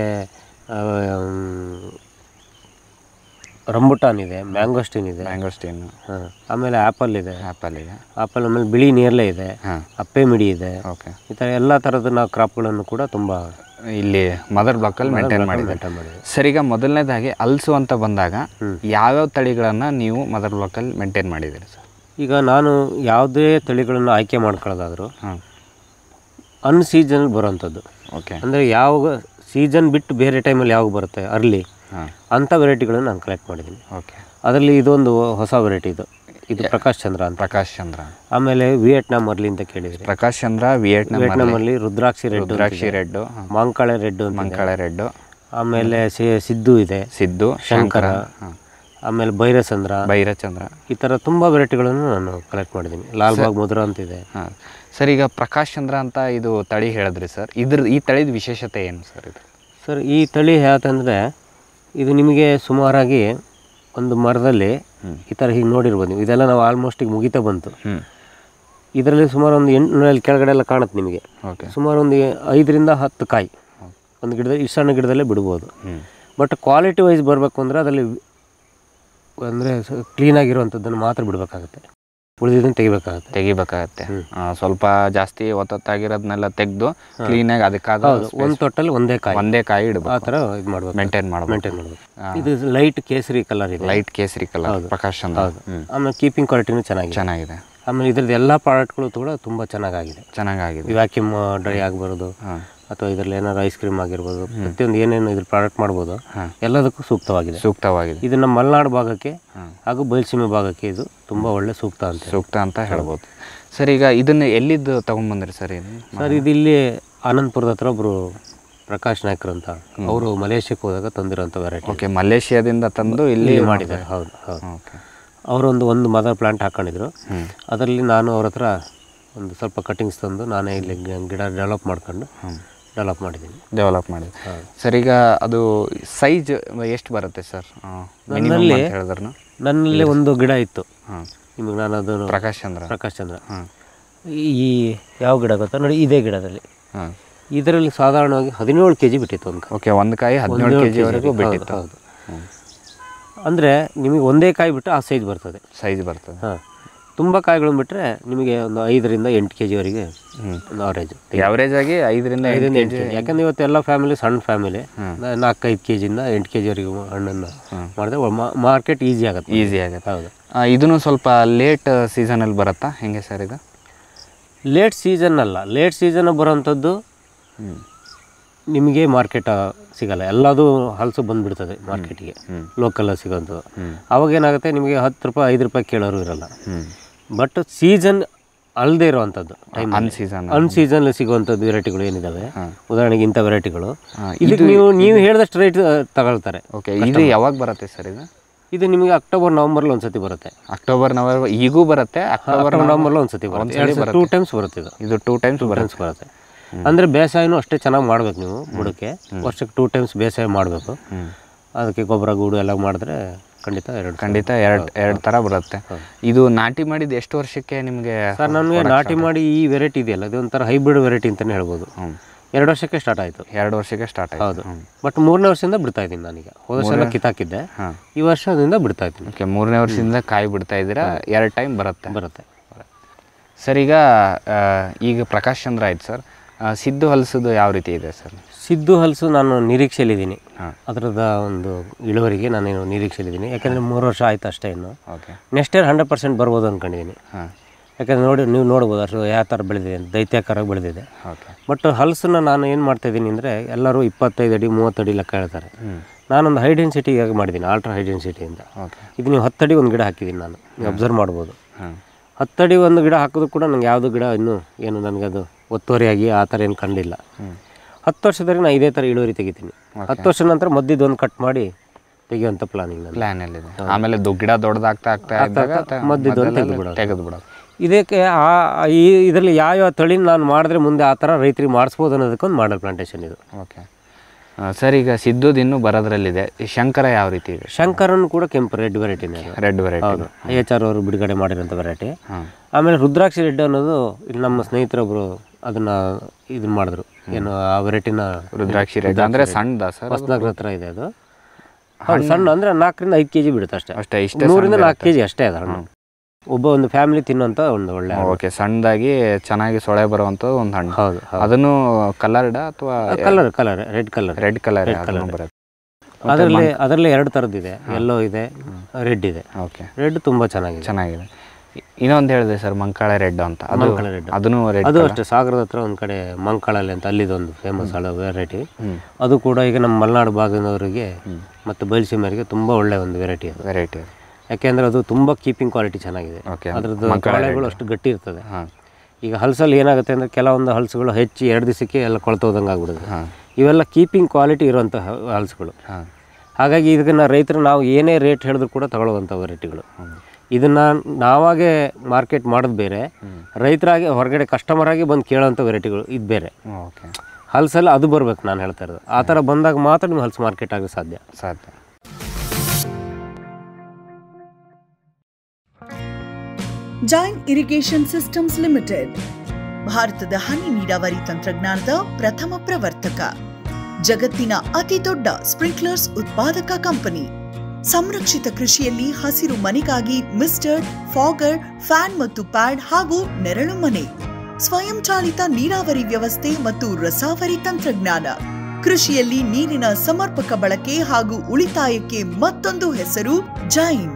ರಂಬುಟಾನ್ ಇದೆ ಮ್ಯಾಂಗೋಸ್ಟಿನ್ ಇದೆ ಮ್ಯಾಂಗೋಸ್ಟೀನ್ ಹಾ. ಆಮೇಲೆ ಆ್ಯಪಲ್ ಇದೆ ಆ್ಯಪಲ್ ಇದೆ ಆ್ಯಪಲ್ ಆಮೇಲೆ ಬಿಳಿ ನೇರಳೆ ಇದೆ ಹಾಂ ಅಪ್ಪೆ ಮಿಡಿ ಇದೆ ಓಕೆ ಈ ಥರ ಎಲ್ಲ ಥರದ ನಾವು ಕ್ರಾಪ್ಗಳನ್ನು ಕೂಡ ತುಂಬ ಇಲ್ಲಿ ಮದರ್ ಬ್ಲಾಕಲ್ಲಿ ಮೇಂಟೈನ್ ಮಾಡಿದ್ದಾರೆ maintain ಮಾಡಿದ್ದೀವಿ. ಸರ್ ಈಗ ಮೊದಲನೇದಾಗಿ ಹಲ್ಸು ಅಂತ ಬಂದಾಗ ಯಾವ್ಯಾವ ತಳಿಗಳನ್ನು ನೀವು ಮದರ್ ಬ್ಲಾಕಲ್ಲಿ ಮೇಂಟೈನ್ ಮಾಡಿದ್ದೀರಿ ಸರ್ ಈಗ ನಾನು ಯಾವುದೇ ತಳಿಗಳನ್ನು ಆಯ್ಕೆ ಮಾಡ್ಕೊಳ್ಳೋದಾದರೂ ಹಾಂ ಅನ್ ಸೀಸನ್ ಬರೋವಂಥದ್ದು ಓಕೆ ಅಂದರೆ ಯಾವ ಸೀಸನ್ ಬಿಟ್ಟು ಬೇರೆ ಟೈಮಲ್ಲಿ ಯಾವಾಗ ಬರುತ್ತೆ ಅರ್ಲಿ ಹಾಂ ಅಂಥ ವೆರೈಟಿಗಳನ್ನು ನಾನು ಕಲೆಕ್ಟ್ ಮಾಡಿದ್ದೀನಿ ಓಕೆ ಅದರಲ್ಲಿ ಇದೊಂದು ಹೊಸ ವೆರೈಟಿ ಇದು ಇದು ಪ್ರಕಾಶ್ ಚಂದ್ರ ಅಂತ ಪ್ರಕಾಶ್ ಚಂದ್ರ ಆಮೇಲೆ ವಿಯೆಟ್ನಾಂ ಅರ್ಲಿ ಅಂತ ಕೇಳಿದ್ರಿ ಪ್ರಕಾಶ್ ಚಂದ್ರ ವಿಯೆಟ್ನಾಂ ವಿಯೆಟ್ನಾಂ ಅಲ್ಲಿ Rudrakshi red Rudrakshi red Mankale red Mankale red ಆಮೇಲೆ ಸಿ- ಸಿದ್ದು ಇದೆ ಸಿದ್ದು ಶಂಕರ ಹಾಂ ಆಮೇಲೆ ಭೈರಚಂದ್ರ ಭೈರಚಂದ್ರ ಈ ಥರ ತುಂಬ ವೆರೈಟಿಗಳನ್ನು ನಾನು ಕಲೆಕ್ಟ್ ಮಾಡಿದ್ದೀನಿ ಲಾಲ್ಬಾಗ್ ಮಧುರ ಅಂತ ಇದೆ ಹಾಂ ಸರ್ ಈಗ ಪ್ರಕಾಶ್ ಚಂದ್ರ ಅಂತ ಇದು ತಳಿ ಹೇಳಿದ್ರಿ ಸರ್ ಇದ್ರ ಈ ತಳಿದ ವಿಶೇಷತೆ ಏನು ಸರ್ ಇದು ಸರ್ ಈ ತಳಿ ಯಾಕಂದರೆ ಇದು ನಿಮಗೆ ಸುಮಾರಾಗಿ ಒಂದು ಮರದಲ್ಲಿ ಈ ಥರ ಹೀಗೆ ನೋಡಿರ್ಬೋದು ನೀವು ಇದೆಲ್ಲ ನಾವು ಆಲ್ಮೋಸ್ಟ್ ಈಗ ಮುಗಿತಾ ಬಂತು ಹ್ಞೂ ಇದರಲ್ಲಿ ಸುಮಾರು ಒಂದು ಎಂಟುನೂರಲ್ಲಿ ಕೆಳಗಡೆ ಎಲ್ಲ ಕಾಣುತ್ತೆ ನಿಮಗೆ ಓಕೆ ಸುಮಾರು ಒಂದು ಐದರಿಂದ ಹತ್ತು ಕಾಯಿ ಒಂದು ಗಿಡದಲ್ಲಿ ಇಷ್ಟು ಸಣ್ಣ ಗಿಡದಲ್ಲೇ ಬಿಡ್ಬೋದು ಹ್ಞೂ ಬಟ್ ಕ್ವಾಲಿಟಿ ವೈಸ್ ಬರಬೇಕು ಅಂದರೆ ಅದರಲ್ಲಿ ಅಂದರೆ ಕ್ಲೀನಾಗಿರುವಂಥದ್ದನ್ನು ಮಾತ್ರ ಬಿಡಬೇಕಾಗುತ್ತೆ ಉಳಿದಿದ್ದನ್ನು ತೆಗಿಬೇಕಾಗುತ್ತೆ ತೆಗಿಬೇಕಾಗತ್ತೆ ಆ, ಸ್ವಲ್ಪ ಜಾಸ್ತಿ ಒತ್ತೊತ್ತಾಗಿರೋದನ್ನೆಲ್ಲ ತೆಗೆದು ಕ್ಲೀನಾಗಿ ಅದಕ್ಕಾದ ಹೌದು ಒಂದು ತೊಟ್ಟಲ್ಲಿ ಒಂದೇ ಕಾಯಿ ಒಂದೇ ಕಾಯಿ ಆ ಇಡಬೇಕು ಥರ ಇದು ಮಾಡಬೇಕು ಮೇಂಟೈನ್ ಮಾಡಬೇಕು ಮೇಂಟೈನ್ ಮಾಡಬೇಕು ಇದು ಲೈಟ್ ಕೇಸರಿ ಕಲರ್ ಇದೆ ಲೈಟ್ ಕೇಸರಿ ಕಲರ್ ಪ್ರಕಾಶ್ ಚಂದ್ರ ಹ್ಞೂ ಆಮೇಲೆ ಕೀಪಿಂಗ್ ಕ್ವಾಲಿಟಿನೂ ಚೆನ್ನಾಗಿದೆ ಚೆನ್ನಾಗಿದೆ ಆಮೇಲೆ ಇದ್ರದ್ದು ಎಲ್ಲ ಪ್ರಾಡಕ್ಟ್ಗಳು ಕೂಡ ತುಂಬ ಚೆನ್ನಾಗಿದೆ ಚೆನ್ನಾಗಾಗಿದೆ ವ್ಯಾಕ್ಯೂಮ್ ಡ್ರೈ ಆಗ್ಬಾರ್ದು ಹಾಂ ಅಥವಾ ಇದರಲ್ಲಿ ಏನಾದ್ರು ಐಸ್ ಕ್ರೀಮ್ ಆಗಿರ್ಬೋದು ಪ್ರತಿಯೊಂದು ಏನೇನು ಇದ್ರ ಪ್ರಾಡಕ್ಟ್ ಮಾಡ್ಬೋದು ಎಲ್ಲದಕ್ಕೂ ಸೂಕ್ತವಾಗಿದೆ ಸೂಕ್ತವಾಗಿದೆ ಇದು ನಮ್ಮ ಮಲೆನಾಡು ಭಾಗಕ್ಕೆ ಹಾಗೂ ಬಯಲುಸೀಮೆ ಭಾಗಕ್ಕೆ ಇದು ತುಂಬ ಒಳ್ಳೆ ಸೂಕ್ತ ಅಂತ ಸೂಕ್ತ ಅಂತ ಹೇಳ್ಬೋದು ಸರ್ ಈಗ ಇದನ್ನ ಎಲ್ಲಿದ್ದು ತಗೊಂಬಂದ್ರಿ ಸರ್ ಇದು ಸರ್ ಇದು ಇಲ್ಲಿ ಆನಂದಪುರದ ಹತ್ರ ಒಬ್ಬರು ಪ್ರಕಾಶ್ ನಾಯ್ಕರು ಅಂತ ಅವರು ಮಲೇಷ್ಯಾಕ್ಕೆ ಹೋದಾಗ ತಂದಿರೋಂಥ ವೆರೈಟಿ ಓಕೆ ಮಲೇಷಿಯಾದಿಂದ ತಂದು ಇಲ್ಲಿ ಮಾಡಿದ್ದಾರೆ ಹೌದು ಹೌದು ಓಕೆ ಅವರೊಂದು ಒಂದು ಮದರ್ ಪ್ಲಾಂಟ್ ಹಾಕೊಂಡಿದ್ರು ಅದರಲ್ಲಿ ನಾನು ಅವ್ರ ಹತ್ರ ಒಂದು ಸ್ವಲ್ಪ ಕಟಿಂಗ್ಸ್ ತಂದು ನಾನೇ ಇಲ್ಲಿ ಗಿ- ಗಿಡ ಡೆವಲಪ್ ಮಾಡ್ಕೊಂಡು ಡೆವಲಪ್ ಮಾಡಿದ್ದೀನಿ ಡೆವಲಪ್ ಮಾಡಿದೆ ಸರ್ ಈಗ ಅದು ಸೈಜ್ ಎಷ್ಟು ಬರುತ್ತೆ ಸರ್ ನನ್ನಲ್ಲಿ- ಹೇಳಿದ್ರು ನನ್ನಲ್ಲಿ ಒಂದು ಗಿಡ ಇತ್ತು ಹಾಂ ನಿಮಗೆ ನಾನು ಅದನ್ನು ಪ್ರಕಾಶ್ ಚಂದ್ರ ಪ್ರಕಾಶ್ ಚಂದ್ರ ಹಾಂ ಈ ಈ ಯಾವ ಗಿಡ ಗೊತ್ತಾ ನೋಡಿ ಇದೇ ಗಿಡದಲ್ಲಿ ಹಾಂ ಇದರಲ್ಲಿ ಸಾಧಾರಣವಾಗಿ ಹದಿನೇಳು ಕೆ ಜಿ ಬಿಟ್ಟಿತ್ತು ಒಂದು ಕಾಯಿ ಓಕೆ ಒಂದು ಕಾಯಿ ಹದಿನೇಳು ಕೆ ಜಿವರೆಗೂ ಬಿಟ್ಟಿತ್ತು ಹೌದು ಅಂದರೆ ನಿಮಗೆ ಒಂದೇ ಕಾಯಿ ಬಿಟ್ಟು ಆ ಸೈಜ್ ಬರ್ತದೆ ಸೈಜ್ ಬರ್ತದೆ ಹಾಂ ತುಂಬ ಕಾಯಿಗಳನ್ನು ಬಿಟ್ಟರೆ ನಿಮಗೆ ಒಂದು ಐದರಿಂದ ಎಂಟು ಕೆ ಜಿವರೆಗೆ ಒಂದು ಅವರೇಜ್ ಅವರೇಜ್ ಆಗಿ ಐದರಿಂದ ಐದು ಐದರಿಂದ ಎಂಟು ಕೆ ಜಿ ಯಾಕಂದ್ರೆ ಇವತ್ತು ಎಲ್ಲ ಫ್ಯಾಮಿಲಿ ಸಣ್ಣ ಫ್ಯಾಮಿಲಿ ನಾಲ್ಕೈದು ಕೆ ಜಿಯಿಂದ ಎಂಟು ಕೆ ಜಿವರೆಗೂ ಹಣ್ಣನ್ನು ಮಾಡಿದ್ರೆ ಮಾರ್ಕೆಟ್ ಈಸಿ ಆಗುತ್ತೆ ಈಸಿ ಆಗುತ್ತೆ ಹೌದು ಆ, ಇದನ್ನು ಸ್ವಲ್ಪ ಲೇಟ್ ಸೀಸನಲ್ಲಿ ಬರುತ್ತಾ ಹೆಂಗೆ ಸರ್ ಇದು ಲೇಟ್ ಸೀಸನ್ ಅಲ್ಲ ಲೇಟ್ ಸೀಸನ್ ಬರೋವಂಥದ್ದು ನಿಮಗೆ ಮಾರ್ಕೆಟ್ ಸಿಗಲ್ಲ ಎಲ್ಲದೂ ಹಲಸು ಬಂದುಬಿಡ್ತದೆ ಮಾರ್ಕೆಟಿಗೆ ಲೋಕಲ್ ಸಿಗೋಂಥದ್ದು ಅವಾಗ ಏನಾಗುತ್ತೆ ನಿಮಗೆ ಹತ್ತು ರೂಪಾಯಿ ಐದು ರೂಪಾಯಿ ಕೇಳೋರು ಇರಲ್ಲ ಹ್ಞೂ ಬಟ್ ಸೀಸನ್ ಅಲ್ಲದೆ ಇರುವಂಥದ್ದು time un season un season ಸಿಗುವಂಥದ್ದು ವೆರೈಟಿಗಳು ಏನಿದಾವೆ ಉದಾಹರಣೆಗೆ ಇಂಥ ವೆರೈಟಿಗಳು ಹಾ, ಇದಕ್ಕೆ ನೀವು ನೀವು ಹೇಳಿದಷ್ಟು ರೇಟ್ ತಗೊಳ್ತಾರೆ ಓಕೆ ಇದು ಯಾವಾಗ ಬರುತ್ತೆ ಸರ್ ಇದು ಇದು ನಿಮಗೆ ಅಕ್ಟೋಬರ್ ನವಂಬರ್ಲಿ ಒಂದ್ಸತಿ ಬರುತ್ತೆ ಅಕ್ಟೋಬರ್ ನವೆಂಬರ್ ಈಗೂ ಬರುತ್ತೆ ಅಕ್ಟೋಬರ್ ಅಕ್ಟೋಬರ್ ನವಂಬರ್ಲಿ ಒಂದ್ಸತಿ ಬರುತ್ತೆ ಟೂ ಟೈಮ್ಸ್ ಬರುತ್ತೆ ಇದು ಇದು ಟೂ ಟೈಮ್ಸ್ ಬರುತ್ತೆ ಟೈಮ್ಸ್ ಬರುತ್ತೆ ಅಂದರೆ ಬೇಸಾಯನೂ ಅಷ್ಟೇ ಚೆನ್ನಾಗಿ ಮಾಡ್ಬೇಕು ನೀವು ಬುಡಕ್ಕೆ ವರ್ಷಕ್ಕೆ ಟೂ ಟೈಮ್ಸ್ ಬೇಸಾಯ ಮಾಡಬೇಕು ಅದಕ್ಕೆ ಗೊಬ್ಬರ ಗೂಡು ಎಲ್ಲ ಮಾಡಿದ್ರೆ ಖಂಡಿತ ಎರಡು ಖಂಡಿತ ಎರಡು ಎರಡು ಥರ ಬರುತ್ತೆ ಇದು ನಾಟಿ ಮಾಡಿದ ಎಷ್ಟು ವರ್ಷಕ್ಕೆ ನಿಮಗೆ ಸರ್ ನನಗೆ ನಾಟಿ ಮಾಡಿ ಈ ವೆರೈಟಿ ಇದೆಯಲ್ಲ ಇದು ಒಂಥರ ಹೈಬ್ರಿಡ್ ವೆರೈಟಿ ಅಂತಲೇ ಹೇಳ್ಬೋದು ಎರಡು ವರ್ಷಕ್ಕೆ ಸ್ಟಾರ್ಟ್ ಆಯಿತು ಎರಡು ವರ್ಷಕ್ಕೆ ಸ್ಟಾರ್ಟ್ ಆಯ್ತು ಹೌದು ಬಟ್ ಮೂರನೇ ವರ್ಷದಿಂದ ಬಿಡ್ತಾ ಇದ್ದೀನಿ ನಾನೀಗ ಹೋದ ವರ್ಷ ಎಲ್ಲ ಕಿತ್ತಾಕಿದ್ದೆ ಹಾಂ ಈ ವರ್ಷದಿಂದ ಬಿಡ್ತಾ ಇದ್ದೀನಿ ಓಕೆ ಮೂರನೇ ವರ್ಷದಿಂದ ಕಾಯಿ ಬಿಡ್ತಾ ಇದ್ದೀರಾ ಎರಡು ಟೈಮ್ ಬರುತ್ತೆ ಬರುತ್ತೆ ಸರ್ ಈಗ ಆ, ಈಗ ಪ್ರಕಾಶ್ ಚಂದ್ರ ಆಯ್ತು ಸರ್ ಆ, ಸಿದ್ದು ಹಲಸದು ಯಾವ ರೀತಿ ಇದೆ ಸರ್ ಸಿದ್ದು ಹಲಸು ನಾನು ನಿರೀಕ್ಷೆಯಲ್ಲಿದ್ದೀನಿ ಹಾಂ ಅದರದ ಒಂದು ಇಳುವರಿಗೆ ನಾನು ನಿರೀಕ್ಷೆಯಲ್ಲಿದ್ದೀನಿ ಯಾಕಂದರೆ ಮೂರು ವರ್ಷ ಆಯ್ತು ಅಷ್ಟೇ ಇನ್ನು okay next year hundred percent ಬರ್ಬೋದು ಅಂದ್ಕೊಂಡಿದ್ದೀನಿ ಹಾಂ ಯಾಕಂದ್ರೆ ನೋಡಿ ನೀವು ನೋಡ್ಬೋದು ಅಷ್ಟು ಯಾವ ಥರ ಬೆಳೆದಿದೆ ಅಂತ ದೈತ್ಯಾಕಾರವಾಗಿ ಬೆಳೆದಿದೆ ಓಕೆ ಬಟ್ ಹಲಸನ್ನ ನಾನು ಏನು ಮಾಡ್ತಾಯಿದ್ದೀನಿ ಅಂದರೆ ಎಲ್ಲರೂ ಇಪ್ಪತ್ತೈದು ಅಡಿ ಮೂವತ್ತು ಅಡಿ ಲೆಕ್ಕ ಹೇಳ್ತಾರೆ ನಾನೊಂದು ಹೈ ಡೆನ್ಸಿಟಿಯಾಗಿ ಮಾಡಿದ್ದೀನಿ ಆಲ್ಟ್ರಾ ಹೈ ಡೆನ್ಸಿಟಿಯಿಂದ ಓಕೆ ಇದು ನೀವು ಹತ್ತಡಿ ಒಂದು ಗಿಡ ಹಾಕಿದ್ದೀನಿ ನಾನು ನೀವು ಅಬ್ಸರ್ವ್ ಮಾಡ್ಬೋದು ಹಾಂ ಹತ್ತಡಿ ಒಂದು ಗಿಡ ಹಾಕಿದ್ರು ಕೂಡ ನಂಗೆ ಯಾವುದು ಗಿಡ ಇನ್ನೂ ಏನು ನನಗೆ ಅದು ಒತ್ತುವರಿಯಾಗಿ ಆ ಥರ ಏನು ಕಂಡಿಲ್ಲ ಹತ್ತು ವರ್ಷದಲ್ಲಿ ನಾನು ಇದೇ ಥರ ಇಳುವರಿ ತೆಗಿತೀನಿ ಹತ್ತು ವರ್ಷದ ನಂತರ ಮದ್ದಿದ್ದು ಒಂದು ಕಟ್ ಮಾಡಿ ತೆಗಿಯುವಂಥ ಪ್ಲಾನಿಂಗ್ ನಾನು ಪ್ಲ್ಯಾನ್ ಎಲ್ಲಿದೆ ಆಮೇಲೆ ದು ಗಿಡ ದೊಡ್ಡದಾಗ್ತಾ ಆಗ್ತಾ ಇದ್ದಾಗ ತ- ಮಧ್ಯದಲ್ಲಿ ಮಧ್ಯದಲ್ಲಿ ತೆಗ್ದು ಬಿಡೋದು. ತೆಗೆದು ಬಿಡೋದು ಇದಕ್ಕೆ ಆ ಈ ಇದರಲ್ಲಿ ಯಾವ್ಯಾವ ತಳಿ ನಾನು ಮಾಡಿದ್ರೆ ಮುಂದೆ ಆ ಥರ ರೈತರಿಗೆ ಮಾಡಿಸ್ಬೋದು ಅನ್ನೋದಕ್ಕೊಂದು ಮಾಡಲ್ ಪ್ಲಾಂಟೇಶನ್ ಇದು ಓಕೆ ಸರ್ ಈಗ ಸಿದ್ದುದ್ ಇನ್ನೂ ಬರೋದ್ರಲ್ಲಿದೆ ಈ ಶಂಕರ ಯಾವ ರೀತಿ ಇದೆ ಶಂಕರನ್ ಕೂಡ ಕೆಂಪು ರೆಡ್ ವೆರೈಟಿನೇ ಅದು ರೆಡ್ ವೆರೈಟಿ ಹೌದು ಐ ಎಚ್ ಆರ್ ಅವರು ಬಿಡುಗಡೆ ಮಾಡಿರೋಂಥ ವೆರೈಟಿ ಹಾಂ ಆಮೇಲೆ ರುದ್ರಾಕ್ಷಿ ರೆಡ್ ಅನ್ನೋದು ಇಲ್ಲಿ ನಮ್ಮ ಸ್ನೇಹಿತರೊಬ್ಬರು ಅದನ್ನ ಇದನ್ನ ಮಾಡಿದ್ರು ಏನು ಆ ವೆರೈಟಿನ ರುದ್ರಾಕ್ಷಿ ರೆಡ್ ಅಂದ್ರೆ ಸಣ್ಣದ ಸರ್ ಹೊಸನಗರ ಹತ್ರ ಇದೆ ಅದು ಹೌದು ಸಣ್ಣ ಅಂದ್ರೆ ನಾಲ್ಕರಿಂದ ಐದು ಕೆಜಿ ಬಿಡುತ್ತೆ ಅಷ್ಟೇ ಅಷ್ಟೇ ಇಷ್ಟೇ ನೂರಿಂದ ನಾಲ್ಕು ಕೆಜಿ ಅಷ್ಟೇ ಅದು ಹಣ್ಣು ಒಬ್ಬ ಒಂದು ಫ್ಯಾಮಿಲಿ ತಿನ್ನೋಂಥ ಒಂದು ಒಳ್ಳೆ ಹಣ್ಣು. ಓಕೆ ಸಣ್ಣದಾಗಿ ಚೆನ್ನಾಗಿ ಸೊಳೆ ಬರುವಂತ ಒಂದು ಹಣ್ಣು ಹೌದು ಹೌದು ಅದನ್ನು ಕಲರ್ಡ ಅಥವಾ colour colour red colour red colour ಬರುತ್ತೆ ಅದರಲ್ಲಿ ಅದರಲ್ಲಿ ಎರಡು ಥರದ್ದಿದೆ ಎಲ್ಲೋ ಇದೆ ರೆಡ್ ಇದೆ ಓಕೆ ರೆಡ್ ತುಂಬ ಚೆನ್ನಾಗಿದೆ ಚೆನ್ನಾಗಿದೆ ಇ- ಇನ್ನೊಂದು ಹೇಳಿದೆ ಸರ್ ಮಂಕಾಳೆ ರೆಡ್ ಅಂತ ಅದು ಮಂಕಾಳ red. ಅದನ್ನು ರೆಡ್ ಅದು ಅಷ್ಟೇ ಸಾಗರದ ಹತ್ರ ಒಂದು ಕಡೆ ಮಂಕಾಳಲ್ಲಿ ಅಂತ ಅಲ್ಲಿದೊಂದು ಫೇಮಸ್ ಹಳ ವೆರೈಟಿ ಅದು ಕೂಡ ಈಗ ನಮ್ಮ ಮಲೆನಾಡು ಭಾಗದವರಿಗೆ ಮತ್ತು ಬಯಲುಸೀಮೆಯವರಿಗೆ ತುಂಬ ಒಳ್ಳೆ ಒಂದು ವೆರೈಟಿ ಅದು ವೆರೈಟಿ ಯಾಕೆಂದ್ರೆ ಅದು ತುಂಬ ಕೀಪಿಂಗ್ ಕ್ವಾಲಿಟಿ ಚೆನ್ನಾಗಿದೆ Okay. ಅದ್ರದ್ದು ಮಂಕಾಳ ಕಾಳೆಗಳು ಅಷ್ಟು ಗಟ್ಟಿ ಇರ್ತದೆ ಹಾಂ ಈಗ ಹಲಸಲ್ಲಿ ಏನಾಗುತ್ತೆ ಅಂದರೆ ಕೆಲವೊಂದು ಹಲಸುಗಳು ಹೆಚ್ಚಿ ಎರಡು ದಿವಸಕ್ಕೆ ಎಲ್ಲ ಕೊಳ್ತೋದಂಗೆ ಆಗ್ಬಿಡುತ್ತೆ ಹಾಂ ಇವೆಲ್ಲ ಕೀಪಿಂಗ್ ಕ್ವಾಲಿಟಿ ಇರುವಂಥ ಹಲಸುಗಳು ಹಾಂ ಹಾಗಾಗಿ ಇದನ್ನು ರೈತರು ನಾವು ಏನೇ ರೇಟ್ ಹೇಳಿದ್ರು ಕೂಡ ತಗೊಳ್ಳುವಂಥ ವೆರೈಟಿಗಳು ಇದನ್ನು ನಾವಾಗೆ ಮಾರ್ಕೆಟ್ ಮಾಡೋದು ಬೇರೆ ರೈತರಾಗಿ ಹೊರಗಡೆ ಕಸ್ಟಮರ್ ಆಗಿ ಬಂದು ಕೇಳೋವಂಥ ವೆರೈಟಿಗಳು ಇದು ಬೇರೆ ಓಕೆ ಹಲಸಲ್ಲಿ ಅದು ಬರ್ಬೇಕು ನಾನು ಹೇಳ್ತಾ ಇರೋದು ಆ ಥರ ಬಂದಾಗ ಮಾತ್ರ ನಿಮ್ಮ ಹಲಸು ಮಾರ್ಕೆಟ್ ಆಗೋ ಸಾಧ್ಯ ಸಾಧ್ಯ ಜೈನ್ ಇರಿಗೇಷನ್ ಸಿಸ್ಟಮ್ಸ್ ಲಿಮಿಟೆಡ್ ಭಾರತದ ಹನಿ ನೀರಾವರಿ ತಂತ್ರಜ್ಞಾನದ ಪ್ರಥಮ ಪ್ರವರ್ತಕ ಜಗತ್ತಿನ ಅತಿ ದೊಡ್ಡ ಸ್ಪ್ರಿಂಕ್ಲರ್ಸ್ ಉತ್ಪಾದಕ ಕಂಪನಿ ಸಂರಕ್ಷಿತ ಕೃಷಿಯಲ್ಲಿ ಹಸಿರು ಮನೆಗಾಗಿ ಮಿಸ್ಟರ್ ಫಾಗರ್ ಫ್ಯಾನ್ ಮತ್ತು ಪ್ಯಾಡ್ ಹಾಗೂ ನೆರಳು ಮನೆ ಸ್ವಯಂಚಾಲಿತ ನೀರಾವರಿ ವ್ಯವಸ್ಥೆ ಮತ್ತು ರಸಾವರಿ ತಂತ್ರಜ್ಞಾನ ಕೃಷಿಯಲ್ಲಿ ನೀರಿನ ಸಮರ್ಪಕ ಬಳಕೆ ಹಾಗೂ ಉಳಿತಾಯಕ್ಕೆ ಮತ್ತೊಂದು ಹೆಸರು ಜೈನ್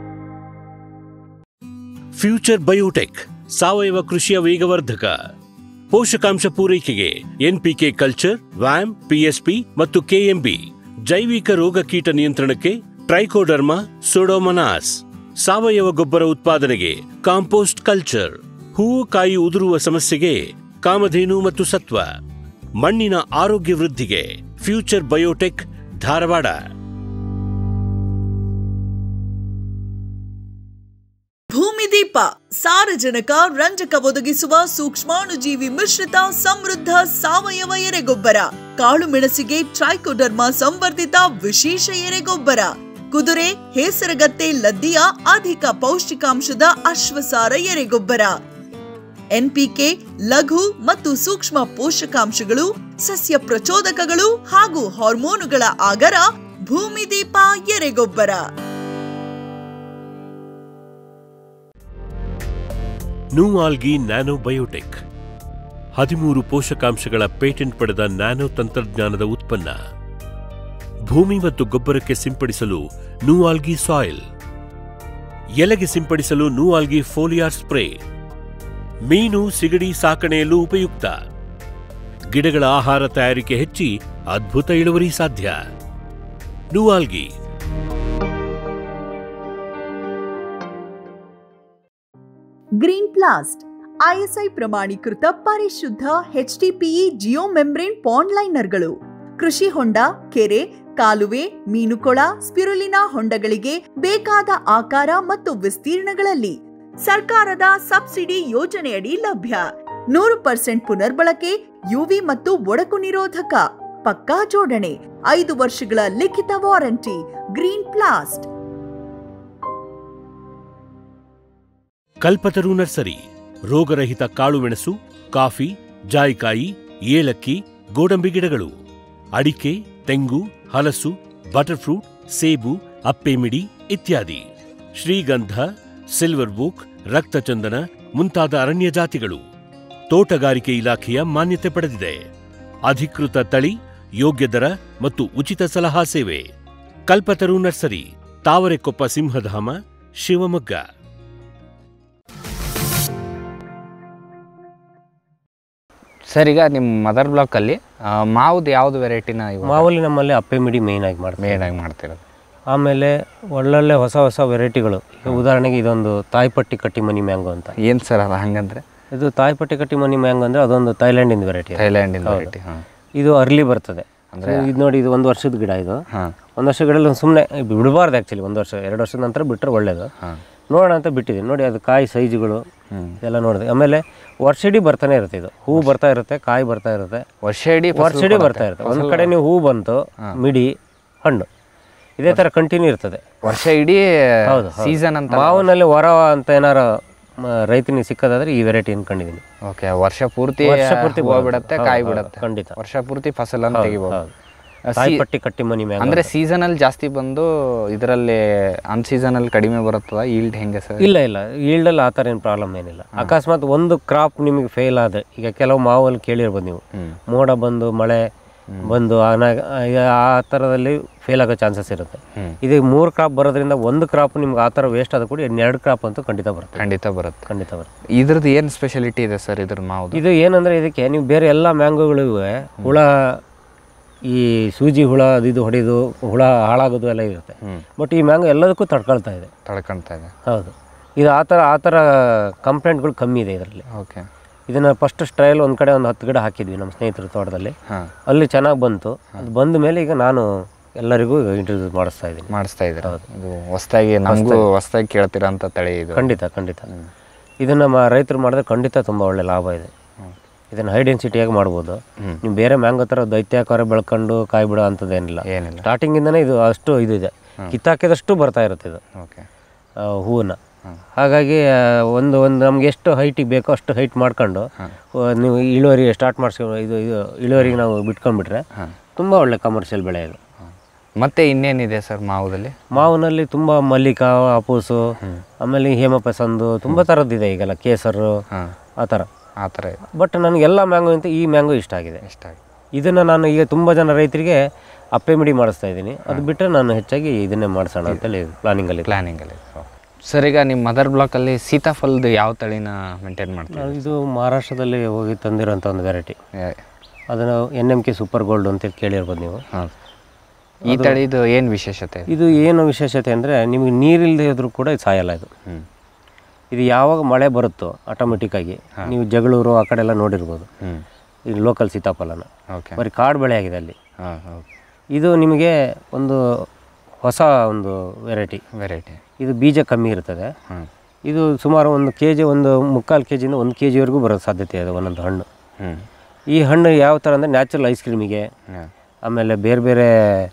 ಫ್ಯೂಚರ್ ಬಯೋಟೆಕ್ ಸಾವಯವ ಕೃಷಿಯ ವೇಗವರ್ಧಕ ಪೋಷಕಾಂಶ ಪೂರೈಕೆಗೆ ಎನ್ಪಿಕೆ ಕಲ್ಚರ್ ವ್ಯಾಮ್ ಪಿಎಸ್ಪಿ ಮತ್ತು ಕೆಎಂಬಿ ಜೈವಿಕ ರೋಗ ಕೀಟ ನಿಯಂತ್ರಣಕ್ಕೆ ಟ್ರೈಕೋಡರ್ಮಾ ಸೊಡೋಮನಾಸ್ ಸಾವಯವ ಗೊಬ್ಬರ ಉತ್ಪಾದನೆಗೆ ಕಾಂಪೋಸ್ಟ್ ಕಲ್ಚರ್ ಹೂವು ಕಾಯಿ ಉದುರುವ ಸಮಸ್ಯೆಗೆ ಕಾಮಧೇನು ಮತ್ತು ಸತ್ವ ಮಣ್ಣಿನ ಆರೋಗ್ಯ ವೃದ್ಧಿಗೆ ಫ್ಯೂಚರ್ ಬಯೋಟೆಕ್ ಧಾರವಾಡ ಭೂಮಿದೀಪ ಸಾರಜನಕ ರಂಜಕ ಒದಗಿಸುವ ಸೂಕ್ಷ್ಮಾಣುಜೀವಿ ಮಿಶ್ರಿತ ಸಮೃದ್ಧ ಸಾವಯವ ಎರೆಗೊಬ್ಬರ ಕಾಳು ಮೆಣಸಿಗೆ ಟ್ರೈಕೋಡರ್ಮಾ ಸಂವರ್ಧಿತ ವಿಶೇಷ ಎರೆಗೊಬ್ಬರ ಕುದುರೆ ಹೇಸರಗತ್ತೆ ಲದ್ದಿಯ ಅಧಿಕ ಪೌಷ್ಟಿಕಾಂಶದ ಅಶ್ವಸಾರ ಎರೆಗೊಬ್ಬರ ಎನ್ಪಿಕೆ ಲಘು ಮತ್ತು ಸೂಕ್ಷ್ಮ ಪೋಷಕಾಂಶಗಳು ಸಸ್ಯ ಪ್ರಚೋದಕಗಳು ಹಾಗೂ ಹಾರ್ಮೋನುಗಳ ಆಗರ ಭೂಮಿದೀಪ ಎರೆಗೊಬ್ಬರ ನೂವಾಲ್ಗಿ ನ್ಯಾನೋ ಬಯೋಟೆಕ್ ಹದಿಮೂರು ಪೋಷಕಾಂಶಗಳ ಪೇಟೆಂಟ್ ಪಡೆದ ನ್ಯಾನೋ ತಂತ್ರಜ್ಞಾನದ ಉತ್ಪನ್ನ ಭೂಮಿ ಮತ್ತು ಗೊಬ್ಬರಕ್ಕೆ ಸಿಂಪಡಿಸಲು ನೂವಾಲ್ಗಿ ಸಾಯಿಲ್ ಎಲೆಗೆ ಸಿಂಪಡಿಸಲು ನೂವಾಲ್ಗಿ ಫೋಲಿಯಾರ್ ಸ್ಪ್ರೇ ಮೀನು ಸಿಗಡಿ ಸಾಕಣೆಯಲ್ಲೂ ಉಪಯುಕ್ತ ಗಿಡಗಳ ಆಹಾರ ತಯಾರಿಕೆ ಹೆಚ್ಚಿ ಅದ್ಭುತ ಇಳುವರಿ ಸಾಧ್ಯ ನೂವಾಲ್ಗಿ ಗ್ರೀನ್ ಪ್ಲಾಸ್ಟ್ ಐಎಸ್ಐ ಪ್ರಮಾಣೀಕೃತ ಪರಿಶುದ್ಧ ಎಚ್ಡಿಪಿಇ ಜಿಯೋ ಮೆಂಬ್ರೇನ್ ಪಾಂಡ್ ಲೈನರ್ಗಳು ಕೃಷಿ ಹೊಂಡ ಕೆರೆ ಕಾಲುವೆ ಮೀನುಕೊಳ ಸ್ಪಿರುಲಿನಾ ಹೊಂಡಗಳಿಗೆ ಬೇಕಾದ ಆಕಾರ ಮತ್ತು ವಿಸ್ತೀರ್ಣಗಳಲ್ಲಿ ಸರ್ಕಾರದ ಸಬ್ಸಿಡಿ ಯೋಜನೆಯಡಿ ಲಭ್ಯ ನೂರು ಪರ್ಸೆಂಟ್ ಪುನರ್ಬಳಕೆ ಯುವಿ ಮತ್ತು ಒಡಕು ನಿರೋಧಕ ಪಕ್ಕಾ ಜೋಡಣೆ ಐದು ವರ್ಷಗಳ ಲಿಖಿತ warranty green plast Kalpataru nursery ರೋಗರಹಿತ ಕಾಳುಮೆಣಸು ಕಾಫಿ ಜಾಯಿಕಾಯಿ ಏಲಕ್ಕಿ ಗೋಡಂಬಿ ಗಿಡಗಳು ಅಡಿಕೆ ತೆಂಗು ಹಲಸು ಬಟರ್ ಫ್ರೂಟ್ ಸೇಬು ಅಪ್ಪೆಮಿಡಿ ಇತ್ಯಾದಿ ಶ್ರೀಗಂಧ ಸಿಲ್ವರ್ ಬುಕ್ ರಕ್ತಚಂದನ ಮುಂತಾದ ಅರಣ್ಯ ಜಾತಿಗಳು ತೋಟಗಾರಿಕೆ ಇಲಾಖೆಯ ಮಾನ್ಯತೆ ಪಡೆದಿದೆ ಅಧಿಕೃತ ತಳಿ ಯೋಗ್ಯ ದರ ಮತ್ತು ಉಚಿತ ಸಲಹಾ ಸೇವೆ ಕಲ್ಪತರು ನರ್ಸರಿ ತಾವರೆಕೊಪ್ಪ ಸಿಂಹಧಾಮ ಶಿವಮೊಗ್ಗ ಸರ್ ಈಗ ನಿಮ್ಮ ಮದರ್ ಬ್ಲಾಕಲ್ಲಿ ಮಾವ್ದು ಯಾವ್ದು ವೆರೈಟಿನ ಇವಾಗ ಮಾವಲ್ಲಿ ನಮ್ಮಲ್ಲಿ ಅಪ್ಪೆ ಮಿಡಿ ಮೇಯ್ನ್ ಆಗಿ ಮಾಡ್ತಾರೆ ಮೇನಾಗಿ ಮಾಡ್ತಿರೋದು ಆಮೇಲೆ ಒಳ್ಳೊಳ್ಳೆ ಹೊಸ ಹೊಸ ವೆರೈಟಿಗಳು ಈಗ ಉದಾಹರಣೆಗೆ ಇದೊಂದು ತಾಯ್ಪಟ್ಟಿ ಕಟ್ಟಿ ಮನಿ ಮ್ಯಾಂಗೋ ಅಂತ ಏನು ಸರ್ ಅದು ಹಂಗಂದ್ರೆ ಇದು ತಾಯ್ಪಟ್ಟಿ ಕಟ್ಟಿ ಮನಿ ಮ್ಯಾಂಗೋ ಅಂದರೆ ಅದೊಂದು ಥೈಲ್ಯಾಂಡಿನ ವೆರೈಟಿ ಥೈಲ್ಯಾಂಡಿನ ವೆರೈಟಿ ಹಾಂ ಇದು ಅರ್ಲಿ ಬರ್ತದೆ ಅಂದರೆ ಇದು ನೋಡಿ ಇದು ಒಂದು ವರ್ಷದ ಗಿಡ ಇದು ಹಾಂ ಒಂದು ವರ್ಷ ಗಿಡದಲ್ಲಿ ಸುಮ್ಮನೆ ಬಿಡಬಾರ್ದು ಆ್ಯಕ್ಚುಲಿ ಒಂದು ವರ್ಷ ಎರಡು ವರ್ಷದ ನಂತರ ಬಿಟ್ಟರೆ ಒಳ್ಳೇದು ಹಾಂ ನೋಡೋಣ ಅಂತ ಬಿಟ್ಟಿದ್ದೀನಿ ನೋಡಿ ಅದು ಕಾಯಿ ಸೈಜುಗಳು ಹ್ಮ್. ಎಲ್ಲ ನೋಡಿದೆ ಆಮೇಲೆ ವರ್ಷಿಡೀ ಬರ್ತಾನೆ ಇರುತ್ತೆ ಇದು ಹೂ ಬರ್ತಾ ಇರುತ್ತೆ ಕಾಯಿ ಬರ್ತಾ ಇರುತ್ತೆ ವರ್ಷ ಇಡೀ ವರ್ಷಿಡೀ ಬರ್ತಾ ಇರುತ್ತೆ ಒಂದು ಕಡೆ ನೀವು ಹೂ ಬಂತು ಮಿಡಿ ಹಣ್ಣು ಇದೇ ಥರ ಕಂಟಿನ್ಯೂ ಇರ್ತದೆ ವರ್ಷ ಇಡೀ ಹೌದು, ಹೌದು. ಸೀಸನ್ ಅಂತ ಮಾವಿನಲ್ಲಿ ವರ ಅಂತ ಏನಾರ ರೈತನಿಗೆ ಸಿಕ್ಕೋದಾದ್ರೆ ಈ ವೆರೈಟಿ ಕಂಡಿದ್ದೀನಿ ಓಕೆ ವರ್ಷ ಪೂರ್ತಿ ವರ್ಷ ಪೂರ್ತಿ ಹೂವು ಬರೋದು. ಬಿಡುತ್ತೆ ಹೌದು, ಕಾಯಿ ಹೌದು, ಬಿಡುತ್ತೆ ಖಂಡಿತ. ವರ್ಷ ಪೂರ್ತಿ ಫಸಲನ್ನು ತೆಗಿಬೋದು ಹೌದು. ತಾಯಿಪಟ್ಟಿ ಕಟ್ಟಿ ಮನಿ ಮ್ಯಾಂಗೋ ಅಂದ್ರೆ ಸೀಸನಲ್ಲಿ ಜಾಸ್ತಿ ಬಂದು ಇದರಲ್ಲಿ ಅನ್ ಸೀಸನಲ್ಲಿ ಕಡಿಮೆ ಬರುತ್ತದ ಈಲ್ಡ್ ಹೆಂಗೆ ಸರ್ ಇಲ್ಲ ಇಲ್ಲ ಈಲ್ಡಲ್ಲಿ ಆ ಥರ ಏನು ಪ್ರಾಬ್ಲಮ್ ಏನಿಲ್ಲ ಅಕಸ್ಮಾತ್ ಒಂದು ಕ್ರಾಪ್ ನಿಮಗೆ ಫೇಲ್ ಆದ ಈಗ ಕೆಲವು ಮಾವಲ್ಲಿ ಕೇಳಿರ್ಬೋದು ನೀವು ಹ್ಮ್. ಮೋಡ ಬಂದು ಮಳೆ ಬಂದು ಅನಾಗ ಆ ಥರದಲ್ಲಿ ಫೇಲ್ ಆಗೋ ಚಾನ್ಸಸ್ ಇರುತ್ತೆ ಹ್ಮ್. ಇದು ಮೂರು ಕ್ರಾಪ್ ಬರೋದ್ರಿಂದ ಒಂದು ಕ್ರಾಪ್ ನಿಮ್ಗೆ ಆ ಥರ ವೇಸ್ಟ್ ಆದ ಕೂಡ ಎರಡು ಕ್ರಾಪ್ ಅಂತೂ ಖಂಡಿತ ಬರುತ್ತೆ ಖಂಡಿತ ಬರುತ್ತೆ ಖಂಡಿತ ಬರುತ್ತೆ ಇದ್ರದ್ದು ಏನು ಸ್ಪೆಷಾಲಿಟಿ ಇದೆ ಸರ್ ಇದ್ರ ಮಾವುದು ಇದು ಏನಂದ್ರೆ ಇದಕ್ಕೆ ನೀವು ಬೇರೆ ಎಲ್ಲ ಮ್ಯಾಂಗೋಗಳಿಗೂ ಹುಳ ಈ ಸೂಜಿ ಹುಳ ಅದು ಇದು ಹೊಡೆದು ಹುಳ ಹಾಳಾಗೋದು ಎಲ್ಲ ಇರುತ್ತೆ ಹ್ಮ್. ಬಟ್ ಈ ಮ್ಯಾಂಗೋ ಎಲ್ಲದಕ್ಕೂ ತಡ್ಕೊಳ್ತಾ ಇದೆ ತಡ್ಕೊಳ್ತಾ ಇದೆ ಹೌದು ಇದು ಆ ಥರ ಆ ಥರ ಕಂಪ್ಲೇಂಟ್ಗಳು ಕಮ್ಮಿ ಇದೆ ಇದರಲ್ಲಿ ಓಕೆ ಇದನ್ನು ಫಸ್ಟ್ ಟ್ರಯಲ್ ಒಂದು ಕಡೆ ಒಂದು ಹತ್ತು ಗಿಡ ಹಾಕಿದ್ವಿ ನಮ್ಮ ಸ್ನೇಹಿತರ ತೋಟದಲ್ಲಿ ಹಾಂ ಅಲ್ಲಿ ಚೆನ್ನಾಗಿ ಬಂತು ಅದು ಬಂದ ಮೇಲೆ ಈಗ ನಾನು ಎಲ್ಲರಿಗೂ ಇಂಟ್ರೊಡ್ಯೂಸ್ ಮಾಡಿಸ್ತಾ ಇದ್ದೀನಿ ಮಾಡಿಸ್ತಾ ಇದ್ದೀರಾ ಇದು ಹೊಸ್ದಾಗಿ ನಮಗೂ ಹೊಸ್ದಾಗಿ ಕೇಳ್ತೀರಾ ಅಂತ ತಳಿ ಇದು ಖಂಡಿತ ಖಂಡಿತ ಇದನ್ನು ಮ ರೈತರು ಮಾಡಿದ್ರೆ ಖಂಡಿತ ತುಂಬ ಒಳ್ಳೆ ಲಾಭ ಇದೆ ಇದನ್ನು ಹೈ ಡೆನ್ಸಿಟಿಯಾಗಿ ಮಾಡ್ಬೋದು ಹ್ಮ್. ನೀವು ಬೇರೆ ಮ್ಯಾಂಗೋ ಥರ ದೈತ್ಯಾಕಾರ ಬೆಳ್ಕೊಂಡು ಕಾಯಿ ಬಿಡೋ ಅಂಥದ್ದೇನಿಲ್ಲ ಏನಿಲ್ಲ ಸ್ಟಾರ್ಟಿಂಗಿಂದನೇ ಇದು ಅಷ್ಟು ಇದು ಇದೆ ಕಿತ್ತಾಕಿದಷ್ಟು ಬರ್ತಾ ಇರುತ್ತೆ ಇದು ಓಕೆ ಆ, ಹೂವನ್ನ ಹಾಗಾಗಿ ಆ, ಒಂದು ಒಂದು ನಮ್ಗೆ ಎಷ್ಟು ಹೈಟಿಗೆ ಬೇಕೋ ಅಷ್ಟು ಹೈಟ್ ಮಾಡ್ಕೊಂಡು ಆ, ನೀವು ಇಳುವರಿ ಸ್ಟಾರ್ಟ್ ಮಾಡಿಸ್ಕೊಂಡು ಇದು ಇದು ಇಳುವರಿಗೆ ನಾವು ಬಿಟ್ಕೊಂಡ್ಬಿಟ್ರೆ ತುಂಬ ಒಳ್ಳೆ ಕಮರ್ಷಿಯಲ್ ಬೆಳೆ ಇದು ಮತ್ತೆ ಇನ್ನೇನಿದೆ ಸರ್ ಮಾವುದಲ್ಲಿ ಮಾವಿನಲ್ಲಿ ತುಂಬ ಮಲ್ಲಿಕಾ ಅಪೂಸು ಆಮೇಲೆ ಹೇಮಪಸಂದು ತುಂಬ ಥರದ್ದಿದೆ ಈಗೆಲ್ಲ ಕೇಸರು ಹಾಂ ಆ ಥರ ಆ ಥರ ಇದೆ ಬಟ್ ನನಗೆ ಎಲ್ಲ ಮ್ಯಾಂಗೋಗಿಂತ ಈ ಮ್ಯಾಂಗೋ ಇಷ್ಟ ಆಗಿದೆ ಇಷ್ಟ ಆಗಿ ಇದನ್ನು ನಾನು ಈಗ ತುಂಬ ಜನ ರೈತರಿಗೆ ಅಪ್ಪೆ ಮಿಡಿ ಮಾಡಿಸ್ತಾ ಇದ್ದೀನಿ ಅದು ಬಿಟ್ಟರೆ ನಾನು ಹೆಚ್ಚಾಗಿ ಇದನ್ನೇ ಮಾಡಿಸೋಣ ಅಂತೇಳಿ ಪ್ಲಾನಿಂಗಲ್ಲಿ ಪ್ಲ್ಯಾನಿಂಗಲ್ಲಿ ಸರ್ ಈಗ ನಿಮ್ಮ ಮದರ್ ಬ್ಲಾಕಲ್ಲಿ ಸೀತಾಫಲದ ಯಾವ ತಳಿನ ಮೇಂಟೈನ್ ಮಾಡ್ತೀವಿ ಇದು ಮಹಾರಾಷ್ಟ್ರದಲ್ಲಿ ಹೋಗಿ ತಂದಿರೋಂಥ ಒಂದು ವೆರೈಟಿ ಯಾ- ಅದನ್ನು N M K super gold ಅಂತ ಕೇಳಿರ್ಬೋದು ನೀವು ಹಾಂ ಈ ತಳಿದು ಏನು ವಿಶೇಷತೆ ಇದೆ ಇದು ಏನು ವಿಶೇಷತೆ ಅಂದರೆ ನಿಮಗೆ ನೀರಿಲ್ಲದೆ ಇದ್ರೂ ಕೂಡ ಇದು ಸಾಯಲ್ಲ ಇದು ಹ್ಞೂ ಇದು ಯಾವಾಗ ಮಳೆ ಬರುತ್ತೋ ಆಟೋಮೆಟಿಕ್ಕಾಗಿ ನೀವು ಜಗಳೂರು ಆ ಕಡೆ ಎಲ್ಲ ನೋಡಿರ್ಬೋದು ಹ್ಞೂ ಈ ಲೋಕಲ್ ಸೀತಾಫಲನ ಓಕೆ ಬರೀ ಕಾಡು ಬೆಳೆ ಆಗಿದೆ ಅಲ್ಲಿ ಹಾಂ ಓಕೆ ಇದು ನಿಮಗೆ ಒಂದು ಹೊಸ ಒಂದು ವೆರೈಟಿ ವೆರೈಟಿ ಇದು ಬೀಜ ಕಮ್ಮಿ ಇರ್ತದೆ ಹ್ಞೂ ಇದು ಸುಮಾರು ಒಂದು ಕೆ ಜಿ ಒಂದು ಮುಕ್ಕಾಲು ಕೆ ಜಿಯಿಂದ ಒಂದು ಕೆ ಜಿವರೆಗೂ ಬರೋ ಸಾಧ್ಯತೆ ಇದೆ ಒಂದೊಂದು ಹಣ್ಣು ಹ್ಞೂ ಈ ಹಣ್ಣು ಯಾವ ಥರ ಅಂದರೆ ನ್ಯಾಚುರಲ್ ಐಸ್ ಕ್ರೀಮಿಗೆ ಹಾಂ ಆಮೇಲೆ ಬೇರೆ ಬೇರೆ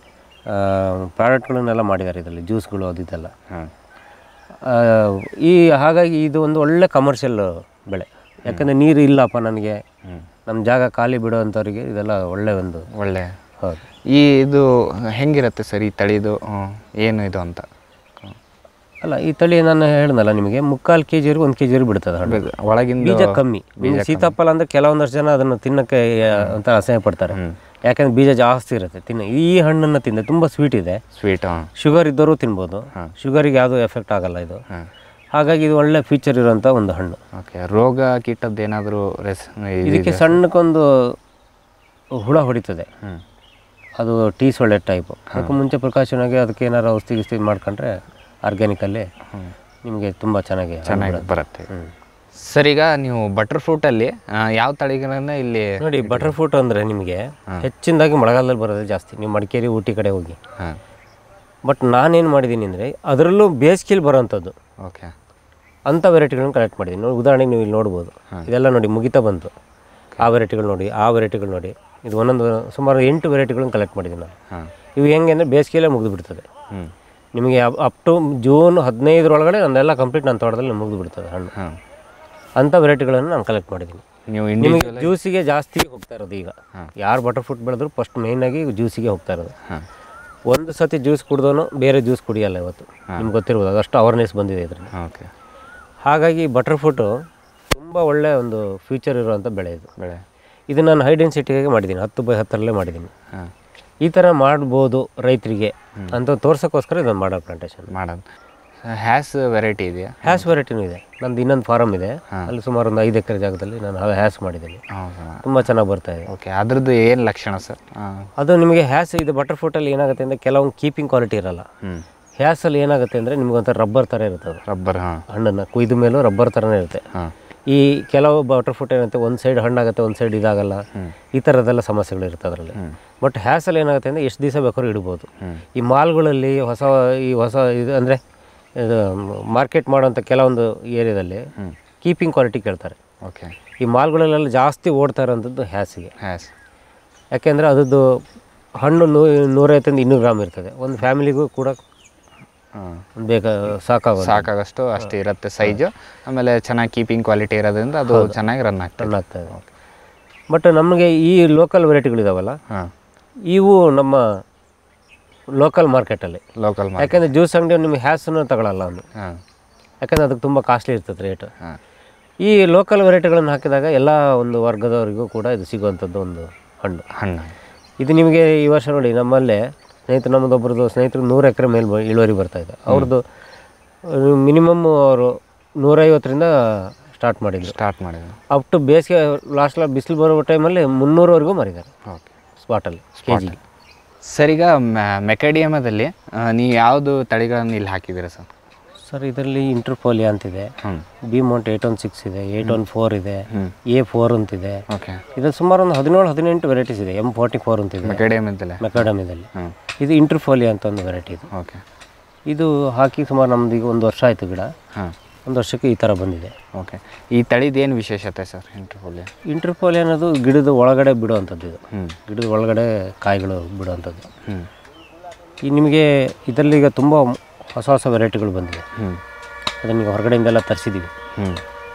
ಪ್ರಾಡಕ್ಟ್ಗಳನ್ನೆಲ್ಲ ಮಾಡಿದ್ದಾರೆ ಇದರಲ್ಲಿ ಜ್ಯೂಸ್ಗಳು ಅದು ಇದೆಲ್ಲ ಹಾಂ ಆ, ಈ ಹಾಗಾಗಿ ಇದು ಒಂದು ಒಳ್ಳೆ ಕಮರ್ಷಿಯಲ್ ಬೆಳೆ ಯಾಕಂದರೆ ನೀರು ಇಲ್ಲಪ್ಪ ನನಗೆ ಹ್ಞೂ ನಮ್ಮ ಜಾಗ ಖಾಲಿ ಬಿಡೋವಂಥವ್ರಿಗೆ ಇದೆಲ್ಲ ಒಳ್ಳೆ ಒಂದು ಒಳ್ಳೆ ಹೌದು ಈ ಇದು ಹೆಂಗಿರುತ್ತೆ ಸರ್ ಈ ತಳಿದು ಹ್ಮ್, ಏನು ಇದು ಅಂತ ಅಲ್ಲ ಈ ತಳಿ ನಾನು ಹೇಳ್ದಲ್ಲ ನಿಮಗೆ ಮುಕ್ಕಾಲು ಕೆ ಜಿವರೆಗೂ ಒಂದು ಕೆ ಜಿವರೆಗೂ ಬಿಡ್ತದೆ ಹಣ್ಣು ಒಳಗಿಂದ ಬೀಜ ಕಮ್ಮಿ ನಿಮ್ಗೆ ಸೀತಾಫಲ ಅಂದರೆ ಕೆಲವೊಂದಷ್ಟು ಜನ ಅದನ್ನು ತಿನ್ನಕ್ಕೆ ಒಂಥರ ಅಸಹ್ಯ ಪಡ್ತಾರೆ ಯಾಕಂದ್ರೆ ಬೀಜ ಜಾಸ್ತಿ ಇರುತ್ತೆ ತಿನ್ನ ಈ ಹಣ್ಣನ್ನು ತಿಂದರೆ ತುಂಬ ಸ್ವೀಟ್ ಇದೆ ಸ್ವೀಟ್ ಹಾಂ ಶುಗರ್ ಇದ್ದವರು ತಿನ್ಬೋದು ಶುಗರಿಗೆ ಯಾವುದೂ ಎಫೆಕ್ಟ್ ಆಗಲ್ಲ ಇದು ಹಾಂ ಹಾಗಾಗಿ ಇದು ಒಳ್ಳೆ ಫೀಚರ್ ಇರುವಂಥ ಒಂದು ಹಣ್ಣು ಓಕೆ ರೋಗ ಕೀಟದ್ದು ಏನಾದರೂ ರೆಸ್ ಇದಕ್ಕೆ ಸಣ್ಣಕ್ಕೊಂದು ಹುಳ ಹೊಡಿತದೆ ಹ್ಞೂ ಅದು ಟೀ ಸೊಳ್ಳೆ ಟೈಪು ಅದಕ್ಕೆ ಮುಂಚೆ ಪ್ರಿಕಾಷನಾಗಿ ಅದಕ್ಕೆ ಏನಾರು ಔಷಧಿ ಗಿಸ್ತಿ ಮಾಡ್ಕೊಂಡ್ರೆ ಆರ್ಗ್ಯಾನಿಕಲ್ಲಿ ನಿಮಗೆ ತುಂಬ ಚೆನ್ನಾಗಿ ಹಣ್ಣು ಚೆನ್ನಾಗಿ ಬಿಡುತ್ತೆ. ಬರುತ್ತೆ ಸರ್ ಈಗ ನೀವು ಬಟರ್ ಫ್ರೂಟಲ್ಲಿ ಯಾವ ತಳಿಗಳನ್ನ ಇಲ್ಲಿ ನೋಡಿ ಬಟರ್ ಫ್ರೂಟ್ ಅಂದರೆ ನಿಮಗೆ ಹೆಚ್ಚಿನದಾಗಿ ಮಳೆಗಾಲದಲ್ಲಿ ಬರೋದೇ ಜಾಸ್ತಿ ನೀವು ಮಡಿಕೇರಿ ಊಟಿ ಕಡೆ ಹೋಗಿ ಹಾಂ ಬಟ್ ನಾನೇನು ಮಾಡಿದ್ದೀನಿ ಅಂದರೆ ಅದರಲ್ಲೂ ಬೇಸಿಗೆಲಿ ಬರೋವಂಥದ್ದು ಓಕೆ ಅಂಥ ವೆರೈಟಿಗಳನ್ನ ಕಲೆಕ್ಟ್ ಮಾಡಿದ್ದೀನಿ ನೋಡಿ ಉದಾಹರಣೆಗೆ ನೀವು ಇಲ್ಲಿ ನೋಡ್ಬೋದು ಇದೆಲ್ಲ ನೋಡಿ ಮುಗಿತಾ ಬಂತು ಆ ವೆರೈಟಿಗಳು ನೋಡಿ ಆ ವೆರೈಟಿಗಳು ನೋಡಿ ಇದು ಒಂದೊಂದು ಸುಮಾರು ಎಂಟು ವೆರೈಟಿಗಳನ್ನ ಕಲೆಕ್ಟ್ ಮಾಡಿದ್ದೀನಿ ನಾನು ಹಾಂ ಇವು ಹೆಂಗೆ ಅಂದರೆ ಬೇಸಿಗೆಯಲ್ಲೇ ಮುಗಿದು ಬಿಡ್ತದೆ ಹ್ಞೂ ನಿಮಗೆ ಅಪ್ ಟು ಜೂನ್ ಹದಿನೈದರೊಳಗಡೆ ನಂದೆಲ್ಲ ಕಂಪ್ಲೀಟ್ ನನ್ನ ತೋಟದಲ್ಲಿ ಮುಗಿದು ಬಿಡ್ತದೆ ಹಣ್ಣು ಹಾಂ ಅಂಥ ವೆರೈಟಿಗಳನ್ನು ನಾನು ಕಲೆಕ್ಟ್ ಮಾಡಿದ್ದೀನಿ ನೀವು ನಿಮಗೆ ಇಂಡಿವಿಜುವಲ್ ಜ್ಯೂಸಿಗೆ ಜಾಸ್ತಿ ಹೋಗ್ತಾ ಇರೋದು ಈಗ ಯಾರು ಬಟರ್ ಫ್ರೂಟ್ ಬೆಳೆದ್ರು ಫಸ್ಟ್ ಮೇಯ್ನಾಗಿ ಜ್ಯೂಸಿಗೆ ಹೋಗ್ತಾ ಇರೋದು ಹಾಂ ಒಂದು ಸತಿ ಜ್ಯೂಸ್ ಕುಡ್ದೋನು ಬೇರೆ ಜ್ಯೂಸ್ ಕುಡಿಯಲ್ಲ ಇವತ್ತು ನಿಮ್ಗೆ ಗೊತ್ತಿರ್ಬೋದು ಅದಷ್ಟು ಅವೇರ್ನೆಸ್ ಬಂದಿದೆ ಇದರಲ್ಲಿ ಓಕೆ ಹಾಗಾಗಿ ಬಟರ್ ಫ್ರೂಟು ತುಂಬ ಒಳ್ಳೆಯ ಒಂದು ಫ್ಯೂಚರ್ ಇರುವಂಥ ಬೆಳೆ ಇದು ಬೆಳೆ ಇದು ನಾನು ಹೈ ಡೆನ್ಸಿಟಿಗೆ ಮಾಡಿದ್ದೀನಿ ಹತ್ತು ಬೈ ಹತ್ತರಲ್ಲೇ ಮಾಡಿದ್ದೀನಿ ಹಾಂ ಈ ಥರ ಮಾಡ್ಬೋದು ರೈತರಿಗೆ ಅಂತ ತೋರ್ಸೋಕ್ಕೋಸ್ಕರ ಇದನ್ನು ಮಾಡೋ ಪ್ಲಾಂಟೇಶನ್ ಮಾಡೋದು ಹ್ಯಾಸ್ ವೆರೈಟಿ ಇದೆಯಾ ಹ್ಯಾಸ್ ವೆರೈಟಿನೂ ಇದೆ ನಂದು ಇನ್ನೊಂದು ಫಾರಮ್ ಇದೆ ಅಲ್ಲಿ ಸುಮಾರು ಒಂದು ಐದು ಎಕರೆ ಜಾಗದಲ್ಲಿ ನಾನು ಹ್ಯಾಸ್ ಮಾಡಿದ್ದೀನಿ ಹೌದಾ ತುಂಬ ಚೆನ್ನಾಗಿ ಬರ್ತಾ ಇದೆ ಓಕೆ ಅದ್ರದ್ದು ಏನು ಲಕ್ಷಣ ಸರ್ ಹಾಂ ಅದು ನಿಮಗೆ ಹ್ಯಾಸ್ ಇದು ಬಟರ್ ಫ್ರೂಟಲ್ಲಿ ಏನಾಗುತ್ತೆ ಅಂದರೆ ಕೆಲವೊಂದು ಕೀಪಿಂಗ್ ಕ್ವಾಲಿಟಿ ಇರಲ್ಲ ಹ್ಞೂ ಹ್ಯಾಸಲ್ಲಿ ಏನಾಗುತ್ತೆ ಅಂದರೆ ನಿಮ್ಗೊಂಥರ ರಬ್ಬರ್ ಥರ ಇರುತ್ತೆ ಅದು ರಬ್ಬರ್ ಹಾಂ ಹಣ್ಣನ್ನು ಕುಯ್ದ ಮೇಲೂ ರಬ್ಬರ್ ಥರನೇ ಇರುತ್ತೆ ಹಾಂ ಈ ಕೆಲವು ಬಟರ್ ಫ್ರೂಟ್ ಏನಾಗುತ್ತೆ ಒಂದು ಸೈಡ್ ಹಣ್ಣಾಗುತ್ತೆ ಒಂದು ಸೈಡ್ ಇದಾಗಲ್ಲ ಈ ಥರದ್ದೆಲ್ಲ ಸಮಸ್ಯೆಗಳು ಇರುತ್ತೆ ಅದರಲ್ಲಿ ಬಟ್ ಹ್ಯಾಸಲ್ಲಿ ಏನಾಗುತ್ತೆ ಅಂದರೆ ಎಷ್ಟು ದಿವಸ ಬೇಕಾದ್ರೂ ಇಡ್ಬೋದು ಈ ಮಾಲ್ಗಳಲ್ಲಿ ಹೊಸ ಈ ಹೊಸ ಇದು ಅಂದರೆ ಇದು ಮಾರ್ಕೆಟ್ ಮಾಡೋಂಥ ಕೆಲವೊಂದು ಏರಿಯಾದಲ್ಲಿ ಕೀಪಿಂಗ್ ಕ್ವಾಲಿಟಿ ಕೇಳ್ತಾರೆ ಓಕೆ ಈ ಮಾಲ್ಗಳಲ್ಲೆಲ್ಲ ಜಾಸ್ತಿ ಓಡ್ತಾ ಇರೋಂಥದ್ದು ಹ್ಯಾಸಿಗೆ ಹ್ಯಾಸ್ ಯಾಕೆಂದರೆ ಅದರದ್ದು ಹಣ್ಣು ನೂ ನೂರೈವತ್ತರಿಂದ ಇನ್ನೂರು ಗ್ರಾಮ್ ಇರ್ತದೆ ಒಂದು ಫ್ಯಾಮಿಲಿಗೂ ಕೂಡ ಹಾಂ ಬೇಕ ಸಾಕಾಗೋದು ಸಾಕಾಗಷ್ಟು ಅಷ್ಟು ಇರುತ್ತೆ ಸೈಜು ಆಮೇಲೆ ಚೆನ್ನಾಗಿ ಕೀಪಿಂಗ್ ಕ್ವಾಲಿಟಿ ಇರೋದ್ರಿಂದ ಅದು ಚೆನ್ನಾಗಿ ರನ್ ಆಗ್ತದೆ ರನ್ ಆಗ್ತಾ ಇದೆ ಬಟ್ ನಮಗೆ ಈ ಲೋಕಲ್ ವೆರೈಟಿಗಳಿದಾವಲ್ಲ ಹಾಂ ಇವು ನಮ್ಮ ಲೋಕಲ್ ಮಾರ್ಕೆಟಲ್ಲಿ ಲೋಕಲ್ ಮಾರ್ಕೆಟ್ ಯಾಕೆಂದರೆ ಜ್ಯೂಸ್ ಅಂಗಡಿ ನಿಮಗೆ ಹ್ಯಾಸನ್ನು ತಗೊಳ್ಳಲ್ಲ ಅವನು ಹಾಂ ಯಾಕಂದರೆ ಅದಕ್ಕೆ ತುಂಬ ಕಾಸ್ಟ್ಲಿ ಇರ್ತದೆ ರೇಟ್ ಹಾಂ ಈ ಲೋಕಲ್ ವೆರೈಟಿಗಳನ್ನು ಹಾಕಿದಾಗ ಎಲ್ಲ ಒಂದು ವರ್ಗದವರಿಗೂ ಕೂಡ ಇದು ಸಿಗುವಂಥದ್ದು ಒಂದು ಹಣ್ಣು ಹಣ್ಣು ಇದು ನಿಮಗೆ ಈ ವರ್ಷ ನೋಡಿ ನಮ್ಮಲ್ಲೇ ಸ್ನೇಹಿತರು ನಮ್ಮದೊಬ್ಬರದು ಸ್ನೇಹಿತರು ನೂರು ಎಕರೆ ಮೇಲೆ ಬ- ಇಳುವರಿ ಬರ್ತಾ ಇದೆ ಅವ್ರದ್ದು ಮಿನಿಮಮ್ ಅವರು ನೂರೈವತ್ತರಿಂದ ಸ್ಟಾರ್ಟ್ ಮಾಡಿದ್ರು ಸ್ಟಾರ್ಟ್ ಮಾಡಿದ್ರು ಅಪ್ ಟು ಬೇಸಿಗೆ ಲಾಸ್ಟ್ ಬಿಸಿಲು ಬರೋ ಟೈಮಲ್ಲಿ ಮುನ್ನೂರವರೆಗೂ ಮಾರಿದ್ದಾರೆ ಓಕೆ ಸ್ಪಾಟಲ್ಲಿ ಕೆ ಜಿಗೆ ಸರ್ ಈಗ ಮೆಕೆಡಿಯಮದಲ್ಲಿ ನೀವು ಯಾವುದು ತಳಿಗಳನ್ನು ಇಲ್ಲಿ ಹಾಕಿದ್ದೀರಾ ಸರ್ ಸರ್ ಇದರಲ್ಲಿ ಇಂಟರ್ಪೋಲಿಯಾ ಅಂತಿದೆ ಹ್ಞೂ B mount eight one six ಇದೆ ಏಯ್ಟ್ ಒನ್ ಫೋರ್ ಇದೆ ಎ ಫೋರ್ ಅಂತಿದೆ ಓಕೆ ಇದು ಸುಮಾರು ಒಂದು ಹದಿನೇಳು ಹದಿನೆಂಟು ವೆರೈಟೀಸ್ ಇದೆ ಎಮ್ ಫಾರ್ಟಿ ಫೋರ್ ಅಂತಿದೆ ಮೆಕೆಡಿಯಮದಲ್ಲೇ ಮೆಕಾಡಮಿದಲ್ಲಿ ಹ್ಞೂ ಇದು ಇಂಟರ್ಫೋಲಿಯಾ ಅಂತ ಒಂದು ವೆರೈಟಿ ಇದು ಓಕೆ ಇದು ಹಾಕಿ ಸುಮಾರು ನಮ್ದು ಈಗ ಒಂದು ವರ್ಷ ಆಯಿತು ಗಿಡ ಹಾಂ ಒಂದು ವರ್ಷಕ್ಕೆ ಈ ಥರ ಬಂದಿದೆ ಓಕೆ ಈ ತಳಿದೇನು ವಿಶೇಷತೆ ಸರ್ ಇಂಟರ್ಫೋಲಿಯಾ ಇಂಟರ್ಫೋಲಿಯಾ ಅನ್ನೋದು ಗಿಡದ ಒಳಗಡೆ ಬಿಡುವಂಥದ್ದು ಇದು ಹ್ಞೂ ಗಿಡದ ಒಳಗಡೆ ಕಾಯಿಗಳು ಬಿಡುವಂಥದ್ದು ಹ್ಞೂ ಈ ನಿಮಗೆ ಇದರಲ್ಲಿ ಈಗ ತುಂಬ ಹೊಸ ಹೊಸ ವೆರೈಟಿಗಳು ಬಂದಿದೆ ಹ್ಞೂ ಅದನ್ನ ಈಗ ಹೊರಗಡೆಯಿಂದೆಲ್ಲ ತರಿಸಿದ್ದೀವಿ ಹ್ಞೂ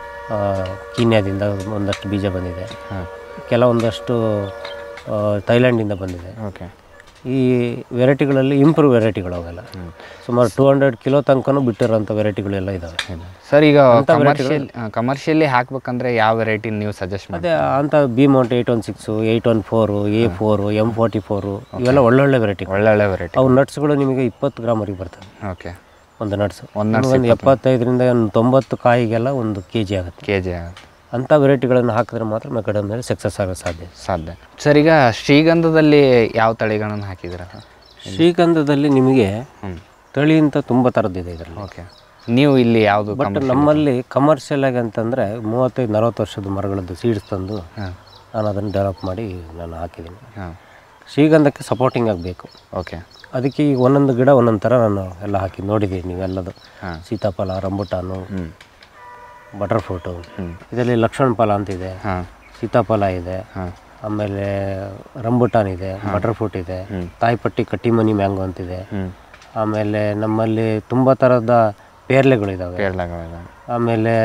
ಕೀನ್ಯಾದಿಂದ ಒಂದಷ್ಟು ಬೀಜ ಬಂದಿದೆ ಹಾಂ ಕೆಲವೊಂದಷ್ಟು ಆ, ಥೈಲ್ಯಾಂಡಿಂದ ಬಂದಿದೆ ಓಕೆ ಈ ವೆರೈಟಿಗಳಲ್ಲಿ ಇಂಪ್ರೂವ್ ವೆರೈಟಿಗಳು ಅವೆಲ್ಲ ಸುಮಾರು ಟೂ ಹಂಡ್ರೆಡ್ ಕಿಲೋ ತನಕನೂ ಬಿಟ್ಟಿರೋಂಥ ವೆರೈಟಿಗಳೆಲ್ಲ ಇದ್ದಾವೆ ಸರ್ ಈಗ ಕಮರ್ಷಿಯಲ್ ಕಮರ್ಷಿಯಲಿ ಹಾಕ್ಬೇಕಂದ್ರೆ ಯಾವ ವೆರೈಟಿ ನೀವು ಸಜೆಸ್ಟ್ ಮಾಡಿ ಅದೇ ಅಂಥ B mount eight one six eight one four A four M forty four ಇವೆಲ್ಲ ಒಳ್ಳೊಳ್ಳೆ ವೆರೈಟಿ ಒಳ್ಳೊಳ್ಳೆ ವೆರೈಟಿ ಅವು ನಟ್ಸ್ಗಳು ನಿಮಗೆ ಇಪ್ಪತ್ತು ಗ್ರಾಮ್ವರೆಗೆ ಬರ್ತವೆ ಓಕೆ ಒಂದು ನಟ್ಸ್ ಒಂದು ಒಂದು ಎಪ್ಪತ್ತೈದರಿಂದ ಒಂದು ತೊಂಬತ್ತು ಕಾಯಿಗೆಲ್ಲ ಒಂದು ಕೆ ಜಿ ಆಗುತ್ತೆ ಕೆ ಜಿ ಅಂಥ ವೆರೈಟಿಗಳನ್ನು ಹಾಕಿದ್ರೆ ಮಾತ್ರ ಮೆಕಡಮ್ ಮೇಲೆ ಸಕ್ಸಸ್ ಆಗೋ ಸಾಧ್ಯ ಸಾಧ್ಯ ಸರ್ ಈಗ ಶ್ರೀಗಂಧದಲ್ಲಿ ಯಾವ ತಳಿಗಳನ್ನು ಹಾಕಿದ್ದೀರಾ ಸರ್ ಶ್ರೀಗಂಧದಲ್ಲಿ ನಿಮಗೆ ಹ್ಞೂ ತಳಿ ಅಂತ ತುಂಬ ಥರದ್ದಿದೆ ಇದರಲ್ಲಿ ಓಕೆ ನೀವು ಇಲ್ಲಿ ಯಾವುದು ಬಟ್ ನಮ್ಮಲ್ಲಿ ಕಮರ್ಷಿಯಲ್ ಆಗಿ ಅಂತಂದರೆ ಮೂವತ್ತೈದು ನಲವತ್ತು ವರ್ಷದ ಮರಗಳದ್ದು ಸೀಡ್ಸ್ ತಂದು ಹಾಂ ನಾನು ಅದನ್ನು ಡೆವಲಪ್ ಮಾಡಿ ನಾನು ಹಾಕಿದ್ದೀನಿ ಹಾಂ ಶ್ರೀಗಂಧಕ್ಕೆ ಸಪೋರ್ಟಿಂಗ್ ಆಗಬೇಕು ಓಕೆ ಅದಕ್ಕೆ ಈಗ ಒಂದೊಂದು ಗಿಡ ಒಂದೊಂದು ಥರ ನಾನು ಎಲ್ಲ ಹಾಕಿ ನೋಡಿದ್ದೀನಿ ನೀವೆಲ್ಲದು ಹಾಂ ಸೀತಾಫಲ ರಂಬುಟಾನು ಹ್ಞೂ ಬಟರ್ ಫ್ರೂಟು ಹ್ಞೂ ಇದರಲ್ಲಿ ಲಕ್ಷ್ಮಣ ಫಲ ಅಂತಿದೆ ಹಾಂ ಸೀತಾಫಲ ಇದೆ ಹಾಂ ಆಮೇಲೆ ರಂಬುಟಾನ್ ಇದೆ ಬಟರ್ ಫ್ರೂಟ್ ಇದೆ ತಾಯಿಪಟ್ಟಿ ಕಟ್ಟಿಮನಿ ಮ್ಯಾಂಗೋ ಅಂತಿದೆ ಹ್ಞೂ ಆಮೇಲೆ ನಮ್ಮಲ್ಲಿ ತುಂಬ ಥರದ ಪೇರ್ಲೆಗಳಿದ್ದಾವೆ ಕೇರಳಗಳಿದ್ದಾವೆ ಆಮೇಲೆ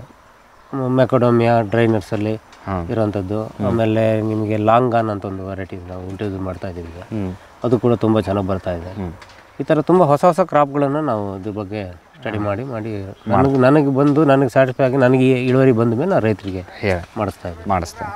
ಮೆಕೊಡೋಮಿಯಾ ಡ್ರೈನರ್ಸಲ್ಲಿ ಹಾಂ ಇರೋವಂಥದ್ದು ಆಮೇಲೆ ನಿಮಗೆ ಲಾಂಗಾನ್ ಅಂತ ಒಂದು ವೆರೈಟಿ ನಾವು ಇಂಟ್ರೊಡ್ಯೂಸ್ ಮಾಡ್ತಾ ಇದ್ದೀವಿ ಈಗ ಹ್ಞೂ ಅದು ಕೂಡ ತುಂಬ ಚೆನ್ನಾಗಿ ಬರ್ತಾ ಇದೆ ಹ್ಞೂ ಈ ಥರ ತುಂಬ ಹೊಸ ಹೊಸ ಕ್ರಾಪ್ಗಳನ್ನು ನಾವು ಇದ್ರ ಬಗ್ಗೆ ಸ್ಟಡಿ ಮಾಡಿ ಮಾಡಿ ನನಗೆ ನನಗೆ ಬಂದು ನನಗೆ ಸ್ಯಾಟಿಸ್ಫೈ ಆಗಿ ನನಗೆ ಈ ಇಳುವರಿ ಬಂದ ಮೇಲೆ ನಾನು ರೈತರಿಗೆ ಹೇಳಿ ಮಾಡಿಸ್ತಾ ಇದ್ದೀನಿ ಮಾಡಿಸ್ತೇನೆ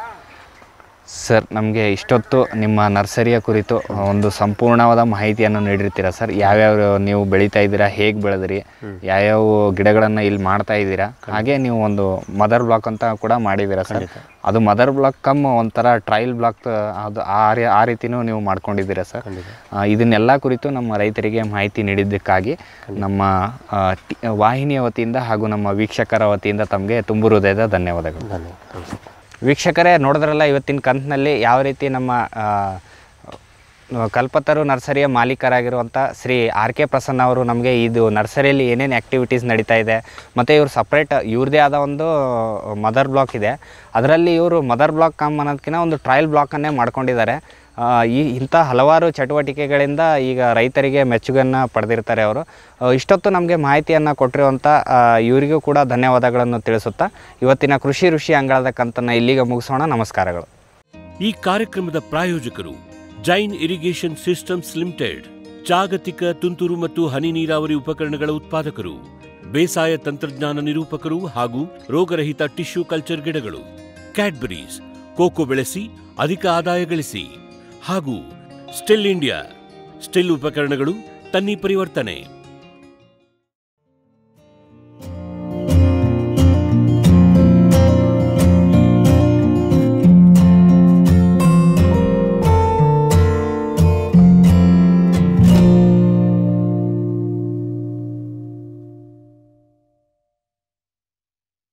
ಸರ್ ನಮಗೆ ಇಷ್ಟೊತ್ತು ನಿಮ್ಮ ನರ್ಸರಿಯ ಕುರಿತು ಒಂದು ಸಂಪೂರ್ಣವಾದ ಮಾಹಿತಿಯನ್ನು ನೀಡಿರ್ತೀರಾ ಸರ್ ಯಾವ್ಯಾವ ನೀವು ಬೆಳೀತಾ ಇದ್ದೀರಾ ಹೇಗೆ ಬೆಳೆದ್ರಿ ಯಾವ್ಯಾವ ಗಿಡಗಳನ್ನು ಇಲ್ಲಿ ಮಾಡ್ತಾ ಇದ್ದೀರಾ ಹಾಗೆ ನೀವು ಒಂದು ಮದರ್ ಬ್ಲಾಕ್ ಅಂತ ಕೂಡ ಮಾಡಿದ್ದೀರಾ ಸರ್ ಅದು ಮದರ್ ಬ್ಲಾಕ್ ಕಮ್ ಒಂಥರ ಟ್ರಯಲ್ ಬ್ಲಾಕ್ ಅದು ಆ ರೀ ಆ ರೀತಿನೂ ನೀವು ಮಾಡ್ಕೊಂಡಿದ್ದೀರಾ ಸರ್ ಆ, ಇದನ್ನೆಲ್ಲ ಕುರಿತು ನಮ್ಮ ರೈತರಿಗೆ ಮಾಹಿತಿ ನೀಡಿದ್ದಕ್ಕಾಗಿ ನಮ್ಮ ಆ, ಟಿ- ವಾಹಿನಿಯ ವತಿಯಿಂದ ಹಾಗೂ ನಮ್ಮ ವೀಕ್ಷಕರ ವತಿಯಿಂದ ತಮಗೆ ತುಂಬು ಹೃದಯದ ಧನ್ಯವಾದಗಳು ಧನ್ಯವಾದ ವೀಕ್ಷಕರೇ ನೋಡಿದ್ರಲ್ಲ ಇವತ್ತಿನ ಕಂತಿನಲ್ಲಿ ಯಾವ ರೀತಿ ನಮ್ಮ ಆ, ಕಲ್ಪತರು ನರ್ಸರಿಯ ಮಾಲೀಕರಾಗಿರುವಂಥ ಶ್ರೀ ಆರ್ ಕೆ ಪ್ರಸನ್ನ ಅವರು ನಮಗೆ ಇದು ನರ್ಸರಿಯಲ್ಲಿ ಏನೇನು ಆ್ಯಕ್ಟಿವಿಟೀಸ್ ನಡೀತಾ ಇದೆ ಮತ್ತು ಇವರು ಸಪ್ರೇಟ್ ಇವ್ರದ್ದೇ ಆದ ಒಂದು ಮದರ್ ಬ್ಲಾಕ್ ಇದೆ ಅದರಲ್ಲಿ ಇವರು ಮದರ್ ಬ್ಲಾಕ್ ಕಮ್ ಅನ್ನೋದಕ್ಕಿಂತ ಒಂದು ಟ್ರಯಲ್ ಬ್ಲಾಕನ್ನೇ ಮಾಡ್ಕೊಂಡಿದ್ದಾರೆ ಆ, ಈ ಇಂಥ ಹಲವಾರು ಚಟುವಟಿಕೆಗಳಿಂದ ಈಗ ರೈತರಿಗೆ ಮೆಚ್ಚುಗೆಯನ್ನು ಪಡೆದಿರ್ತಾರೆ ಅವರು ಆ, ಇಷ್ಟೊತ್ತು ನಮಗೆ ಮಾಹಿತಿಯನ್ನು ಕೊಟ್ಟಿರುವಂಥ ಆ, ಇವರಿಗೂ ಕೂಡ ಧನ್ಯವಾದಗಳನ್ನು ತಿಳಿಸುತ್ತಾ ಇವತ್ತಿನ ಕೃಷಿ ಋಷಿ ಅಂಗಳದ ಕಂತನ್ನು ಇಲ್ಲಿಗೆ ಮುಗಿಸೋಣ ನಮಸ್ಕಾರಗಳು ಈ ಕಾರ್ಯಕ್ರಮದ ಪ್ರಾಯೋಜಕರು ಜೈನ್ ಇರಿಗೇಷನ್ ಸಿಸ್ಟಮ್ಸ್ ಲಿಮಿಟೆಡ್ ಜಾಗತಿಕ ತುಂತುರು ಮತ್ತು ಹನಿ ನೀರಾವರಿ ಉಪಕರಣಗಳ ಉತ್ಪಾದಕರು ಬೇಸಾಯ ತಂತ್ರಜ್ಞಾನ ನಿರೂಪಕರು ಹಾಗೂ ರೋಗರಹಿತ ಟಿಶ್ಯೂ ಕಲ್ಚರ್ ಗಿಡಗಳು ಕ್ಯಾಡ್ಬರೀಸ್ ಕೋಕೋ ಬೆಳೆಸಿ ಅಧಿಕ ಆದಾಯ ಗಳಿಸಿ ಹಾಗೂ ಸ್ಟಿಲ್ ಇಂಡಿಯಾ ಸ್ಟಿಲ್ ಉಪಕರಣಗಳು ತನ್ನಿ ಪರಿವರ್ತನೆ